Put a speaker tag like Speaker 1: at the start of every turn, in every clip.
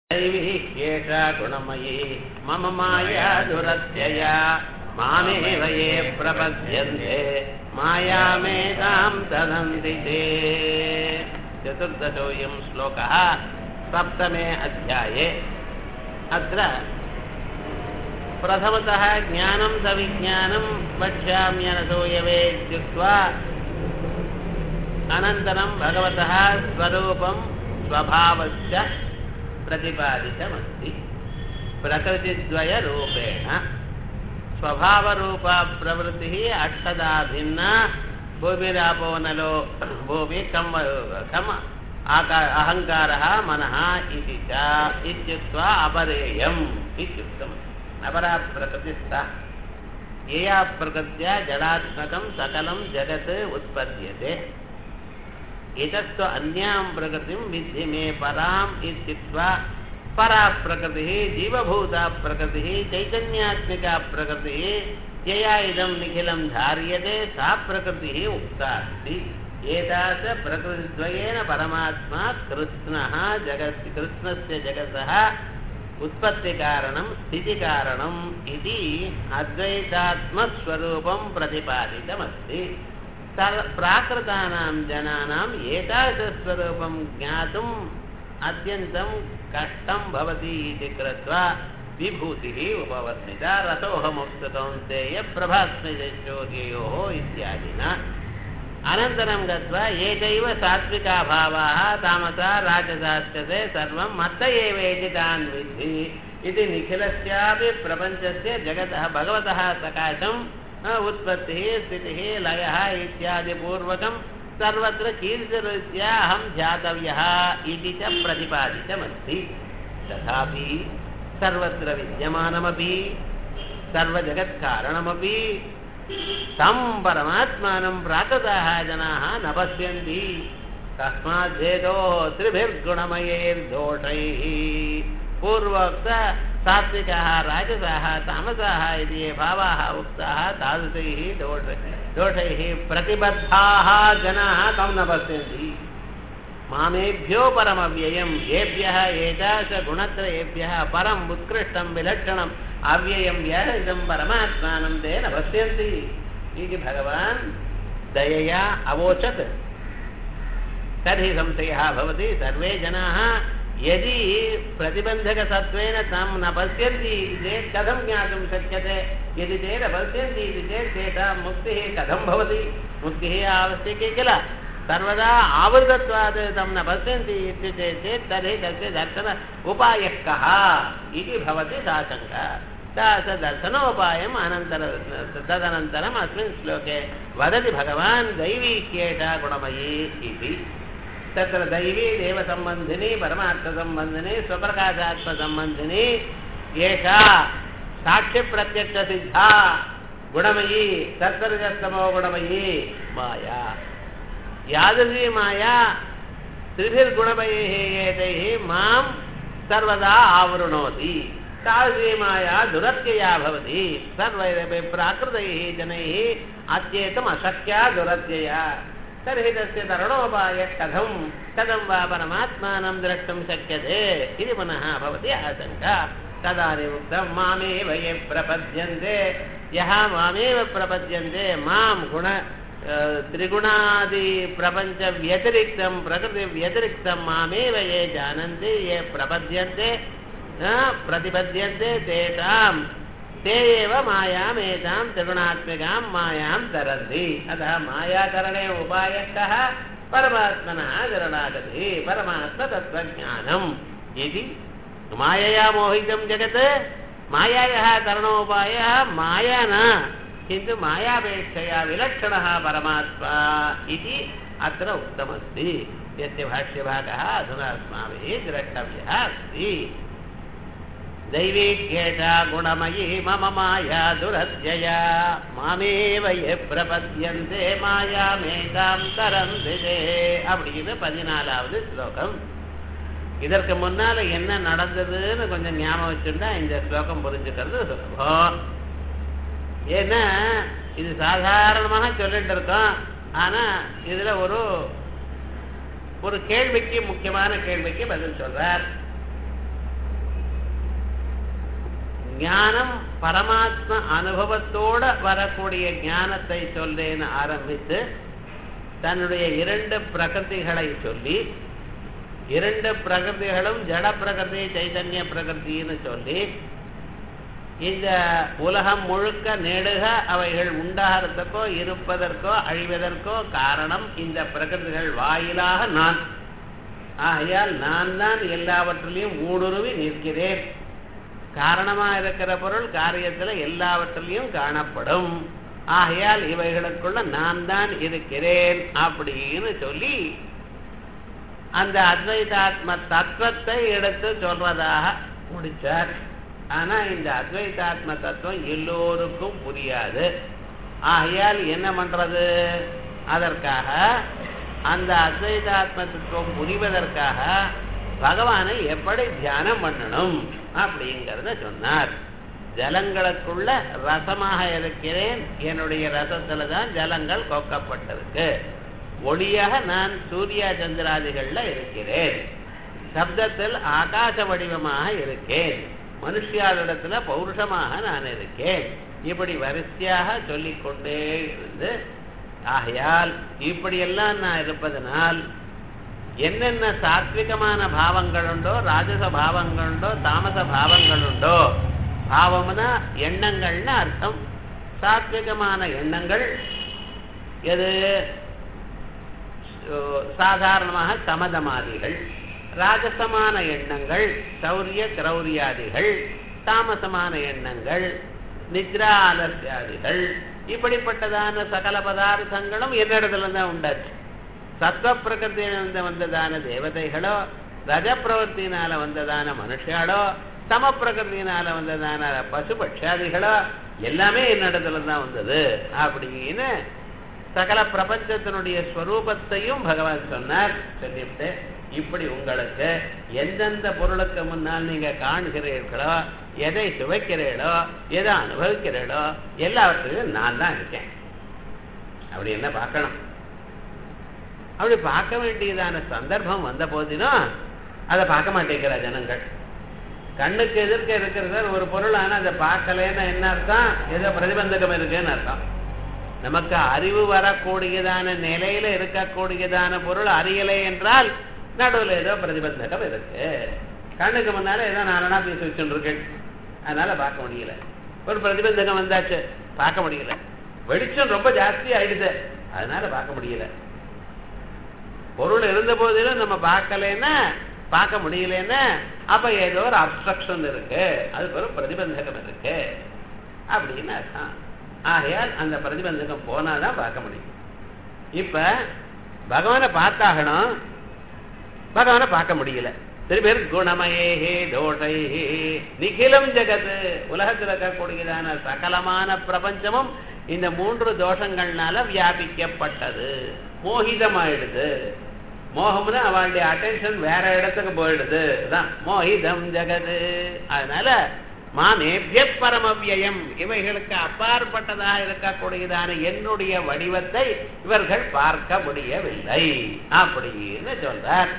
Speaker 1: दैवी एषा गुणमयी मम माया दुरत्यया मामेव ये प्रपद्यन्ते मायामेतां तदन्ति ते चतुर्दशोऽयं श्लोकः सप्तमे अध्याये अत्र प्रथमतः ज्ञानं सविज्ञानं वक्ष्याम्यनसूयवे इत्युक्त्वा अनन्तरं भगवतः स्वरूपं स्वभावश्च प्रतिपादितमस्ति प्रकृतिद्वयरूपेण स्वभावरूपा प्रवृत्तिः अक्षदा भिन्ना भूमिरापो नलो भूमि कम् कम् आका अहङ्कारः मनः इति च इत्युक्त्वा अपरेयम् इत्युक्तम् अपरा प्रकृतिस्था यया प्रकृत्या जडात्मकं सकलं जगत् उत्पद्यते एतत्तु अन्यां प्रकृतिं विद्धि मे पराम् इत्युक्त्वा परा प्रकृतिः जीवभूता प्रकृतिः चैतन्यात्मिका प्रकृतिः यया इदं निखिलं धार्यते सा प्रकृतिः उक्ता अस्ति एतादृश प्रकृतिद्वयेन परमात्मा कृत्स्नः जगत् कृत्स्नस्य जगतः उत्पत्तिकारणं स्थितिकारणम् इति अद्वैतात्मस्वरूपं प्रतिपादितमस्ति प्राकृतानां जनानाम् एतादृशस्वरूपं ज्ञातुम् अत्यन्तं कष्टं भवति इति कृत्वा विभूतिः उपवर्तिता रसोऽहमुक्तकौन्तेय प्रभास्मिजोर्ययोः इत्यादिना अनन्तरं गत्वा एकैव सात्विकाभावाः तामसा राजसाश्चते सर्वं मत्त एवेति तान् विद्धि इति निखिलस्यापि प्रपञ्चस्य जगतः भगवतः सकाशं उत्पत्तिः स्थितिः लयः इत्यादि पूर्वकं सर्वत्र कीर्तिरीत्या अहं ध्यातव्यः इति च प्रतिपादितमस्ति तथापि सर्वत्र विद्यमानमपि सर्वजगत्कारणमपि तं परमात्मानं प्राकृताः जनाः न पश्यन्ति तस्माद्धेतोः त्रिभिर्गुणमयैर्दोषैः पूर्वोक्त सात्विकाः राजसाः तामसाः इति ये भावाः उक्ताः तादृशैः दोष दोषैः प्रतिबद्धाः जनाः तं न पश्यन्ति मामेभ्यो परमव्ययं येभ्यः एतादृशगुणत्रयेभ्यः परम् उत्कृष्टं विलक्षणम् अव्ययं यः इदं परमात्मानं ते न पश्यन्ति इति भगवान् दयया अवोचत् तर्हि संशयः भवति सर्वे जनाः यदि प्रतिबन्धकसत्त्वेन तं न पश्यन्ति चेत् कथं ज्ञातुं शक्यते यदि ते न पश्यन्ति इति चेत् तेषां मुक्तिः कथं भवति मुक्तिः आवश्यकी किल सर्वदा आवृतत्वात् तं न पश्यन्ति इत्युक्ते चेत् तर्हि तस्य दर्शन उपायः कः इति भवति सा शङ्का सा स दर्शनोपायम् अनन्तर तदनन्तरम् अस्मिन् श्लोके वदति भगवान् दैवी ह्येषा गुणमयी इति तत्र दैवी देवसम्बन्धिनी परमार्थसम्बन्धिनी स्वप्रकाशात्मसम्बन्धिनी एषा साक्षिप्रत्यक्षसिद्धा गुणमयी तत्परिजस्तमो गुणमयी माया यादृशी माया त्रिभिर्गुणमयैः एतैः मां सर्वदा आवृणोति तादृशी माया दुरत्यया भवति सर्वैरपि प्राकृतैः जनैः अत्येतम् अशक्या दुरत्यया तर्हि तस्य तरणोपायः कथं कथं वा परमात्मानं द्रष्टुं शक्यते इति पुनः भवति आशङ्का तदानीम् उक्तं मामेव ये प्रपद्यन्ते यः मामेव प्रपद्यन्ते मां गुण त्रिगुणादिप्रपञ्चव्यतिरिक्तं प्रकृतिव्यतिरिक्तं मामेव ये जानन्ति ये प्रपद्यन्ते प्रतिपद्यन्ते तेषां ते एव मायामेतां त्रिगुणात्मिकां मायां तरन्ति अतः मायाकरणे उपायः कः परमात्मनः शरणागतिः परमात्मतत्त्वज्ञानम् इति मायया मोहितं जगत् मायायाः करणोपायः माया न किन्तु मायापेक्षया विलक्षणः परमात्मा इति अत्र उक्तमस्ति यस्य भाष्यभागः अधुना अस्माभिः द्रष्टव्यः अस्ति दैवीह्येषा गुणमयी मम माया दुरत्यया மாமேவ எ பிரபத்தியந்தே மாயாமேதாம் தரந்திதே அப்படின்னு பதினாலாவது ஸ்லோகம் இதற்கு முன்னால என்ன நடந்ததுன்னு கொஞ்சம் ஞாபகம் வச்சுட்டா இந்த ஸ்லோகம் புரிஞ்சுக்கிறது சுலபம் ஏன்னா இது சாதாரணமாக சொல்லிட்டு இருக்கோம் ஆனா இதுல ஒரு ஒரு கேள்விக்கு முக்கியமான கேள்விக்கு பதில் சொல்றார் ஞானம் பரமாத்ம அனுபவத்தோட வரக்கூடிய ஞானத்தை சொல்லேன்னு ஆரம்பித்து தன்னுடைய இரண்டு பிரகிருதிகளை சொல்லி இரண்டு பிரகிருதிகளும் ஜட பிரகிருதி சைதன்ய பிரகிருத்தின்னு சொல்லி இந்த உலகம் முழுக்க நெடுக அவைகள் உண்டாகிறதுக்கோ இருப்பதற்கோ அழிவதற்கோ காரணம் இந்த பிரகிருதிகள் வாயிலாக நான் ஆகையால் நான் தான் எல்லாவற்றிலையும் ஊடுருவி நிற்கிறேன் காரணமா இருக்கிற பொருள் காரியத்துல எல்லாவற்றிலையும் காணப்படும் ஆகையால் இவைகளுக்குள்ள நான் தான் இருக்கிறேன் அப்படின்னு சொல்லி அந்த அத்வைதாத்ம தத்துவத்தை எடுத்து சொல்றதாக முடிச்சார் ஆனா இந்த அத்வைதாத்ம தத்துவம் எல்லோருக்கும் புரியாது ஆகையால் என்ன பண்றது அதற்காக அந்த அத்வைதாத்ம தத்துவம் புரிவதற்காக பகவானை எப்படி தியானம் பண்ணணும் அப்படிங்கிறத சொன்னார் ஜலங்களுக்குள்ள ரசமாக இருக்கிறேன் என்னுடைய ரசத்துல தான் ஜலங்கள் கொக்கப்பட்டிருக்கு ஒளியாக நான் சூரிய சந்திராதிகள்ல இருக்கிறேன் சப்தத்தில் ஆகாச வடிவமாக இருக்கேன் மனுஷியாளிடத்துல பௌருஷமாக நான் இருக்கேன் இப்படி வரிசையாக சொல்லிக்கொண்டே இருந்து ஆகையால் இப்படியெல்லாம் நான் இருப்பதனால் என்னென்ன சாத்விகமான பாவங்கள் உண்டோ ராஜச பாவங்கள் உண்டோ தாமச பாவங்கள் உண்டோ பாவம்னா எண்ணங்கள்னு அர்த்தம் சாத்விகமான எண்ணங்கள் எது சாதாரணமாக சமதமாதிகள் ராஜசமான எண்ணங்கள் சௌரிய கிரௌரியாதிகள் தாமசமான எண்ணங்கள் நித்ரா ஆலசியாதிகள் இப்படிப்பட்டதான சகல பதார்த்தங்களும் என்னிடத்துல தான் உண்டாச்சு சத்வ பிரகிருத்தியிலிருந்து வந்ததான தேவதைகளோ ரஜ பிரவர்த்தினால வந்ததான மனுஷாலோ சம பிரகிருத்தினால வந்ததான பசு பட்சாதிகளோ எல்லாமே என்னிடத்துல தான் வந்தது அப்படின்னு சகல பிரபஞ்சத்தினுடைய ஸ்வரூபத்தையும் பகவான் சொன்னார் சொல்லிவிட்டு இப்படி உங்களுக்கு எந்தெந்த பொருளுக்கு முன்னால் நீங்க காண்கிறீர்களோ எதை சுவைக்கிறீர்களோ எதை அனுபவிக்கிறீர்களோ எல்லாவற்றையும் நான் தான் இருக்கேன் அப்படி என்ன பார்க்கணும் அப்படி பார்க்க வேண்டியதான சந்தர்ப்பம் வந்த போதிலும் அதை பார்க்க மாட்டேங்கிற ஜனங்கள் கண்ணுக்கு எதிர்க்க இருக்கிறத ஒரு பொருள் ஆனால் அதை பார்க்கலன்னா என்ன அர்த்தம் ஏதோ பிரதிபந்தகம் இருக்குன்னு அர்த்தம் நமக்கு அறிவு வரக்கூடியதான நிலையில இருக்கக்கூடியதான பொருள் அறியலை என்றால் நடுவில் ஏதோ பிரதிபந்தகம் இருக்கு கண்ணுக்கு முன்னால ஏதோ நானா பேசி வச்சுருக்கேன் அதனால பார்க்க முடியல ஒரு பிரதிபந்தகம் வந்தாச்சு பார்க்க முடியல வெளிச்சம் ரொம்ப ஜாஸ்தி ஆயிடுது அதனால பார்க்க முடியல பொருள் இருந்த போதிலும் நம்ம பார்க்கலன்னா பார்க்க முடியலன்னா அப்ப ஏதோ ஒரு அப்ஸ்ட்ரக்ஷன் இருக்கு அதுக்கு ஒரு பிரதிபந்தகம் இருக்கு அப்படின்னு அர்த்தம் ஆகையால் அந்த பிரதிபந்தகம் போனாதான் பார்க்க முடியும் இப்ப பகவானை பார்த்தாகணும் பகவானை பார்க்க முடியல திருப்பேர் குணமயேஹே தோஷைஹே நிகிலம் ஜெகத் உலகத்தில் இருக்கக்கூடியதான சகலமான பிரபஞ்சமும் இந்த மூன்று தோஷங்கள்னால வியாபிக்கப்பட்டது மோகிதமாயிடுது மோகம்னு அவளுடைய அட்டென்ஷன் வேற இடத்துக்கு போயிடுது தான் மோகிதம் ஜெகது அதனால மாமேபிய பரமவியம் இவைகளுக்கு அப்பாற்பட்டதாக இருக்கக்கூடியதான என்னுடைய வடிவத்தை இவர்கள் பார்க்க முடியவில்லை அப்படின்னு சொல்றார்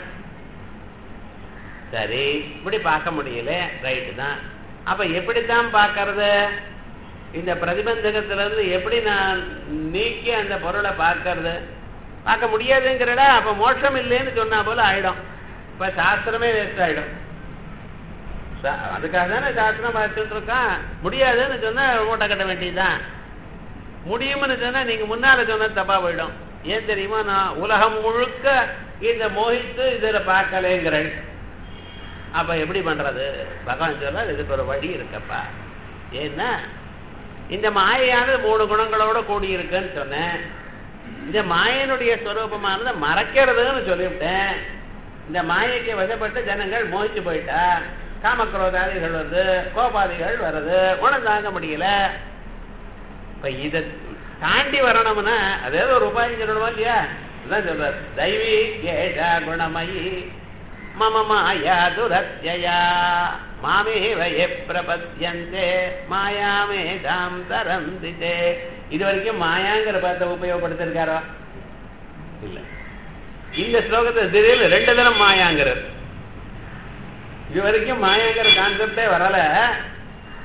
Speaker 1: சரி இப்படி பார்க்க முடியல ரைட்டு தான் அப்ப எப்படித்தான் பார்க்கறது இந்த பிரதிபந்தகத்துல இருந்து எப்படி நான் நீக்கி அந்த பொருளை பார்க்கறது பார்க்க முடியாதுங்கிறடா அப்ப மோட்சம் இல்லைன்னு சொன்னா போல ஆயிடும் இப்ப சாஸ்திரமே வேஸ்ட் ஆயிடும் அதுக்காக தானே சாஸ்திரம் பார்த்துட்டு இருக்கான் முடியாதுன்னு சொன்னா மூட்டை கட்ட வேண்டியதுதான் முடியும்னு சொன்னா நீங்க முன்னால சொன்ன தப்பா போயிடும் ஏன் தெரியுமா நான் உலகம் முழுக்க இந்த மோகித்து இதுல பார்க்கலேங்கிறேன் அப்ப எப்படி பண்றது பகவான் சொல்ற இதுக்கு ஒரு வழி இருக்கப்பா ஏன்னா இந்த மாயையானது மூணு குணங்களோட கூடி இருக்குன்னு சொன்னேன் இந்த மாயனுடைய ஸ்வரூபமானதை மறைக்கிறதுன்னு சொல்லிவிட்டேன் இந்த மாயைக்கு வசப்பட்டு ஜனங்கள் மோகிச்சு போயிட்டா காமக்ரோதாதிகள் வருது கோபாதிகள் வருது உணம் தாங்க முடியல இப்ப இதை தாண்டி வரணும்னா அதே ஒரு உபாயம் சொல்லணுமா இல்லையா இதுதான் சொல்றார் தெய்வீ ஏஷா குணமயி மம மாயா துரத்யா மாமேவ எ பிரபத்யந்தே மாயாமே தாம் தரந்திதே இது வரைக்கும் மாயாங்கிற பதத்தை உபயோகப்படுத்திருக்காரோ இல்ல இந்த ஸ்லோகத்தை திடீர்னு ரெண்டு தரம் மாயாங்கிறார் இது வரைக்கும் மாயாங்கிற கான்செப்டே வரல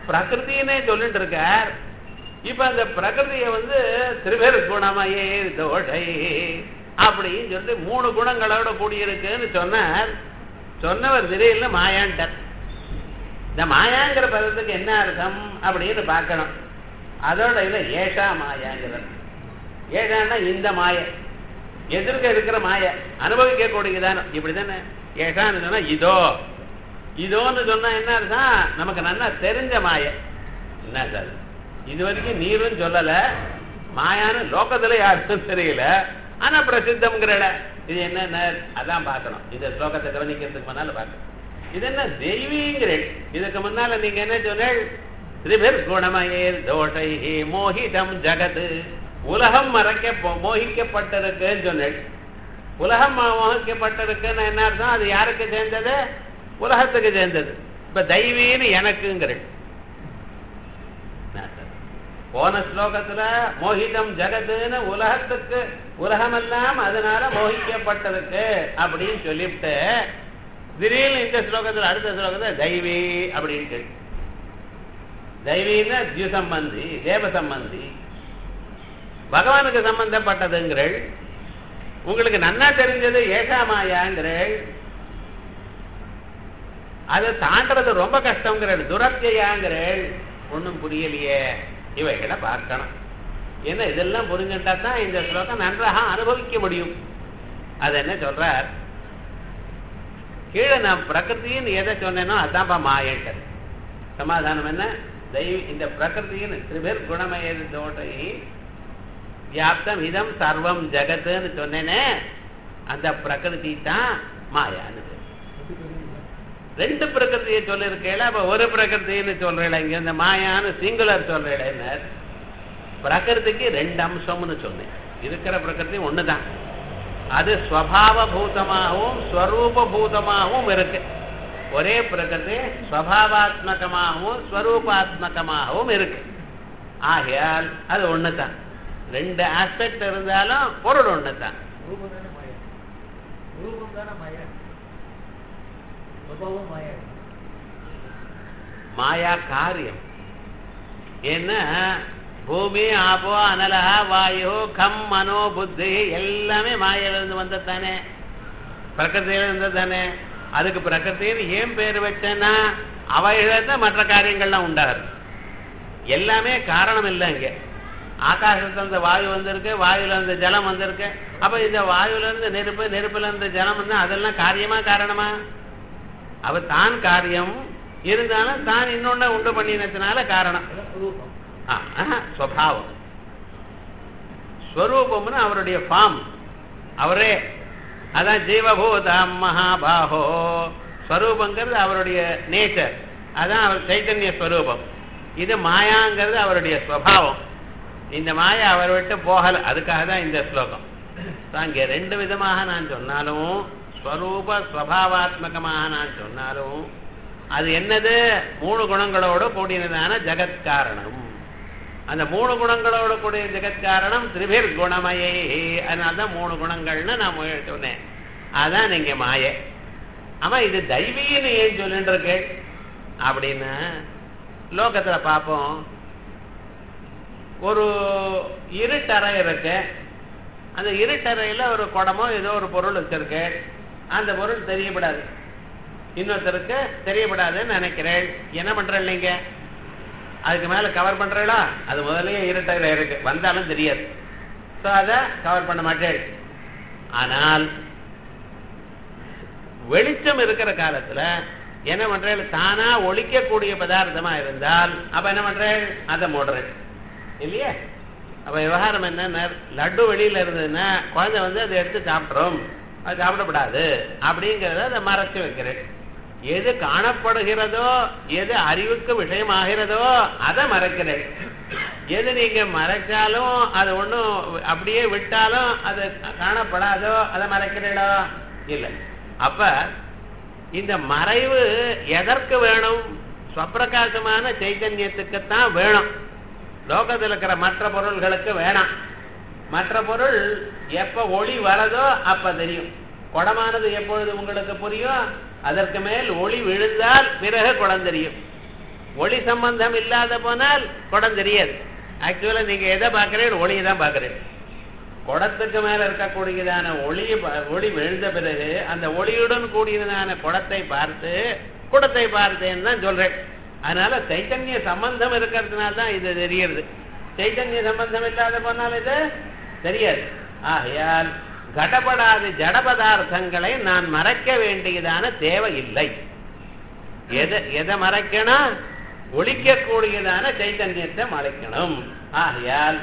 Speaker 1: பிரகிருத்தினே சொல்லிட்டு இருக்கார் இப்ப அந்த பிரகிருதியை வந்து திருவேறு குணமயே தோஷை அப்படின்னு சொல்லிட்டு மூணு குணங்களோட கூடியிருக்குன்னு சொன்னார் சொன்னவர் திடீர்னு மாயான்ட்டார் இந்த மாயாங்கிற பதத்துக்கு என்ன அர்த்தம் அப்படின்னு பார்க்கணும் அதோட இல்ல ஏஷா மாயாங்கிறது ஏஷான்னா இந்த மாய எதிர்க்க இருக்கிற மாய அனுபவிக்க கூடியதான இப்படிதானே ஏஷான்னு சொன்னா இதோ இதோன்னு சொன்னா என்ன அர்த்தம் நமக்கு நல்லா தெரிஞ்ச மாய என்ன சார் இது வரைக்கும் நீரும் சொல்லல மாயான்னு லோகத்துல யாருக்கும் தெரியல ஆனா பிரசித்தம்ங்கிறட இது என்ன அதான் பார்க்கணும் இந்த ஸ்லோகத்தை கவனிக்கிறதுக்கு முன்னால பார்க்கணும் இது என்ன தெய்வீங்கிற இதுக்கு முன்னால நீங்க என்ன சொன்னேன் திரிபிர் குணமயே தோஷை மோகிதம் ஜகத் உலகம் மறைக்க மோகிக்கப்பட்டிருக்குன்னு சொன்னேன் உலகம் மோகிக்கப்பட்டிருக்குன்னு என்ன அர்த்தம் அது யாருக்கு சேர்ந்தது உலகத்துக்கு சேர்ந்தது இப்ப தெய்வீன்னு எனக்குங்கிற போன ஸ்லோகத்துல மோகிதம் ஜெகத்துன்னு உலகத்துக்கு உலகமெல்லாம் அதனால மோகிக்கப்பட்டிருக்கு அப்படின்னு சொல்லிவிட்டு திடீர்னு இந்த ஸ்லோகத்துல அடுத்த ஸ்லோகத்துல தெய்வீ அப்படின்ட்டு தெய்வீன்னா தியு சம்பந்தி தேவ சம்பந்தி பகவானுக்கு சம்பந்தப்பட்டதுங்கிறள் உங்களுக்கு நன்னா தெரிஞ்சது ஏகாமாயாங்கிறள் அதை தாண்டறது ரொம்ப கஷ்டங்கிறள் துரத்தியாங்கிறள் ஒன்றும் புரியலையே இவைகளை பார்க்கணும் ஏன்னா இதெல்லாம் புரிஞ்சுட்டா தான் இந்த ஸ்லோகம் நன்றாக அனுபவிக்க முடியும் அது என்ன சொல்றார் கீழே நான் பிரகிருத்தின்னு எதை சொன்னேனோ அதான்ப்பா மாயன்ட்டு சமாதானம் என்ன தெய்வ இந்த பிரகிருத்தின்னு திரிபேர் குணமயது தோட்டை வியாப்தம் இதம் சர்வம் ஜெகத்துன்னு சொன்னேனே அந்த பிரகிருதி தான் மாயான்னு ரெண்டு பிரகிருதியை சொல்லிருக்கேல அப்ப ஒரு பிரகிருத்தின்னு சொல்றேன் இங்க இந்த மாயான்னு சிங்குலர் சொல்றேன் பிரகிருதிக்கு ரெண்டு அம்சம்னு சொன்னேன் இருக்கிற பிரகிருதி ஒண்ணுதான் அது ஸ்வபாவ பூதமாகவும் ஸ்வரூப பூதமாகவும் இருக்கு ஒரே பிரகிருதி ஸ்வபாவாத்மகமாகவும் ஸ்வரூபாத்மகமாகவும் இருக்கு ஆகையால் அது ஒண்ணுதான் ரெண்டு ஆஸ்பெக்ட் இருந்தாலும் பொருள் ஒண்ணுதான்
Speaker 2: ரூபம் தானே மாயா ரூபம் தானே மாயா சுபாவம் மாயா
Speaker 1: மாயா காரியம் ஏன்னா பூமி ஆபோ அனலா வாயு கம் மனோ புத்தி எல்லாமே மாயிலிருந்து வந்தது தானே பிரகிருதியில இருந்தது தானே அதுக்கு பிரகிருத்தின்னு ஏன் பேர் வச்சேன்னா அவையிலிருந்து மற்ற காரியங்கள்லாம் உண்டாகுது எல்லாமே காரணம் இல்லை இங்க ஆகாசத்துல இருந்து வாயு வந்திருக்கு வாயுல இருந்து ஜலம் வந்திருக்கு அப்ப இந்த வாயுல இருந்து நெருப்பு நெருப்புல இருந்து ஜலம் வந்து அதெல்லாம் காரியமா காரணமா அவ தான் காரியம் இருந்தாலும் தான் இன்னொன்னு உண்டு பண்ணினதுனால காரணம்
Speaker 2: அதான் ரூபம்
Speaker 1: ஆ, ஆஹா, ஸ்வபாவம் ஸ்வரூபம்னு அவருடைய ஃபார்ம் அவரே அதான் ஜீவபூதம் மகாபாஹோ ஸ்வரூபங்கிறது அவருடைய நேச்சர் அதான் அவர் சைத்தன்ய ஸ்வரூபம் இது மாயாங்கிறது அவருடைய ஸ்வபாவம் இந்த மாயா அவர் விட்டு போகல அதுக்காக தான் இந்த ஸ்லோகம் So, அங்கே ரெண்டு விதமாக நான் சொன்னாலும் ஸ்வரூப ஸ்வபாவாத்மகமாக நான் சொன்னாலும் அது என்னது மூணு குணங்களோடு கூடியதான ஜெகத்காரணம் அந்த மூணு குணங்களோட கூடிய ஜெகத்காரணம் திரிபிர் குணமயே அதனால தான் மூணு குணங்கள்னு நான் முய- சொன்னேன் அதான் நீங்க மாய ஆமா இது தெய்வீன்னு ஏன் சொல்லிட்டு இருக்கு அப்படின்னு லோகத்துல பார்ப்போம் ஒரு இருட்டறை இருக்கு அந்த இருட்டறையில ஒரு குடமோ ஏதோ ஒரு பொருள் வச்சிருக்கு அந்த பொருள் தெரியப்படாது இன்னொருத்தருக்கு தெரியப்படாதுன்னு நினைக்கிறேன் என்ன பண்றேன் நீங்க அதுக்கு மேல கவர் பண்றீங்களா அது முதல்லயே இருட்டறையில இருக்கு வந்தாலும் தெரியாது ஸோ அதை கவர் பண்ண மாட்டேன் ஆனால் வெளிச்சம் இருக்கிற காலத்துல என்ன பண்றேன் தானா ஒழிக்கக்கூடிய பதார்த்தமா இருந்தால் அப்ப என்ன பண்றேன் அதை மூடுறேன் இல்லையா அப்ப விவகாரம் என்ன லட்டு வெளியில இருந்ததுன்னா குழந்தை வந்து அதை எடுத்து சாப்பிட்றோம் அது சாப்பிடப்படாது அப்படிங்கிறத அதை மறைச்சு வைக்கிறேன் எது காணப்படுகிறதோ எது அறிவுக்கு விஷயமாகிறதோ அதை மறைக்கிறேன் எது நீங்க மறைச்சாலும் அது ஒண்ணும் அப்படியே விட்டாலும் அது காணப்படாதோ அதை மறைக்கிறீங்களோ இல்லை அப்ப இந்த மறைவு எதற்கு வேணும் ஸ்வப்பிரகாசமான சைத்தன்யத்துக்குத்தான் வேணும் லோகத்தில் இருக்கிற மற்ற பொருள்களுக்கு வேணாம் மற்ற பொருள் எப்ப ஒளி வரதோ அப்ப தெரியும் குடமானது எப்பொழுது உங்களுக்கு புரியும் அதற்கு மேல் ஒளி விழுந்தால் பிறகு குடம் தெரியும் ஒளி சம்பந்தம் இல்லாத போனால் குடம் தெரியாது ஆக்சுவலா நீங்க எதை பார்க்கறீங்க ஒளியை தான் பார்க்கறீங்க குடத்துக்கு மேல இருக்கக்கூடியதான ஒளியை பா- ஒளி விழுந்த பிறகு அந்த ஒளியுடன் கூடியதான குடத்தை பார்த்து குடத்தை பார்த்தேன்னு தான் சொல்றேன் அதனால சைத்தன்ய சம்பந்தம் இருக்கிறதுனால தான் இது தெரியுது சைத்தன்ய சம்பந்தம் இல்லாத போனால் இது தெரியாது ஆகையால் கடப்படாத ஜட பதார்த்தங்களை நான் மறைக்க வேண்டியதான தேவை இல்லை எதை எதை மறைக்கணும் ஒழிக்கக்கூடியதான சைத்தன்யத்தை மறைக்கணும் ஆகையால்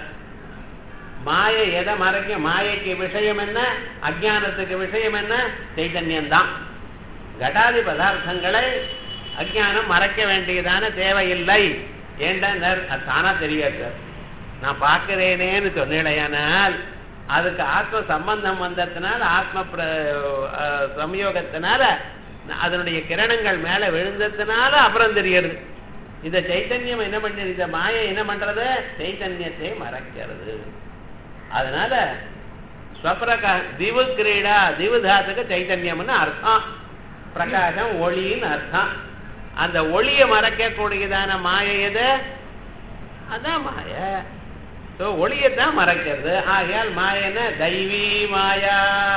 Speaker 1: மாயை எதை மறைக்க மாயைக்கு விஷயம் என்ன அஜானத்துக்கு விஷயம் என்ன சைத்தன்யம்தான் கடாதி பதார்த்தங்களை அஜானம் மறைக்க வேண்டியதான தேவையில்லை ஏண்டா நர்- அது தானா தெரியாது சார் நான் பார்க்கிறேனேன்னு சொன்னேடையானால் அதுக்கு ஆத்ம சம்பந்தம் வந்ததுனால ஆத்ம பிர அஹ், சம்யோகத்தினால அதனுடைய கிரணங்கள் மேல விழுந்ததுனால அப்புறம் தெரியுது இந்த சைத்தன்யம் என்ன பண்ணுது இந்த மாயை என்ன பண்றது சைத்தன்யத்தை மறைக்கிறது அதனால ஸ்வப்பிரகா திவு கிரீடா திவு தாத்துக்கு சைத்தன்யம்னு அர்த்தம் பிரகாசம் ஒளின்னு அர்த்தம் அந்த ஒளியை மறைக்கக்கூடியதான மாயை எது அதான் மாய ஸோ ஒளியைத்தான் மறைக்கிறது ஆகையால் மாயன தெய்வீ மாயா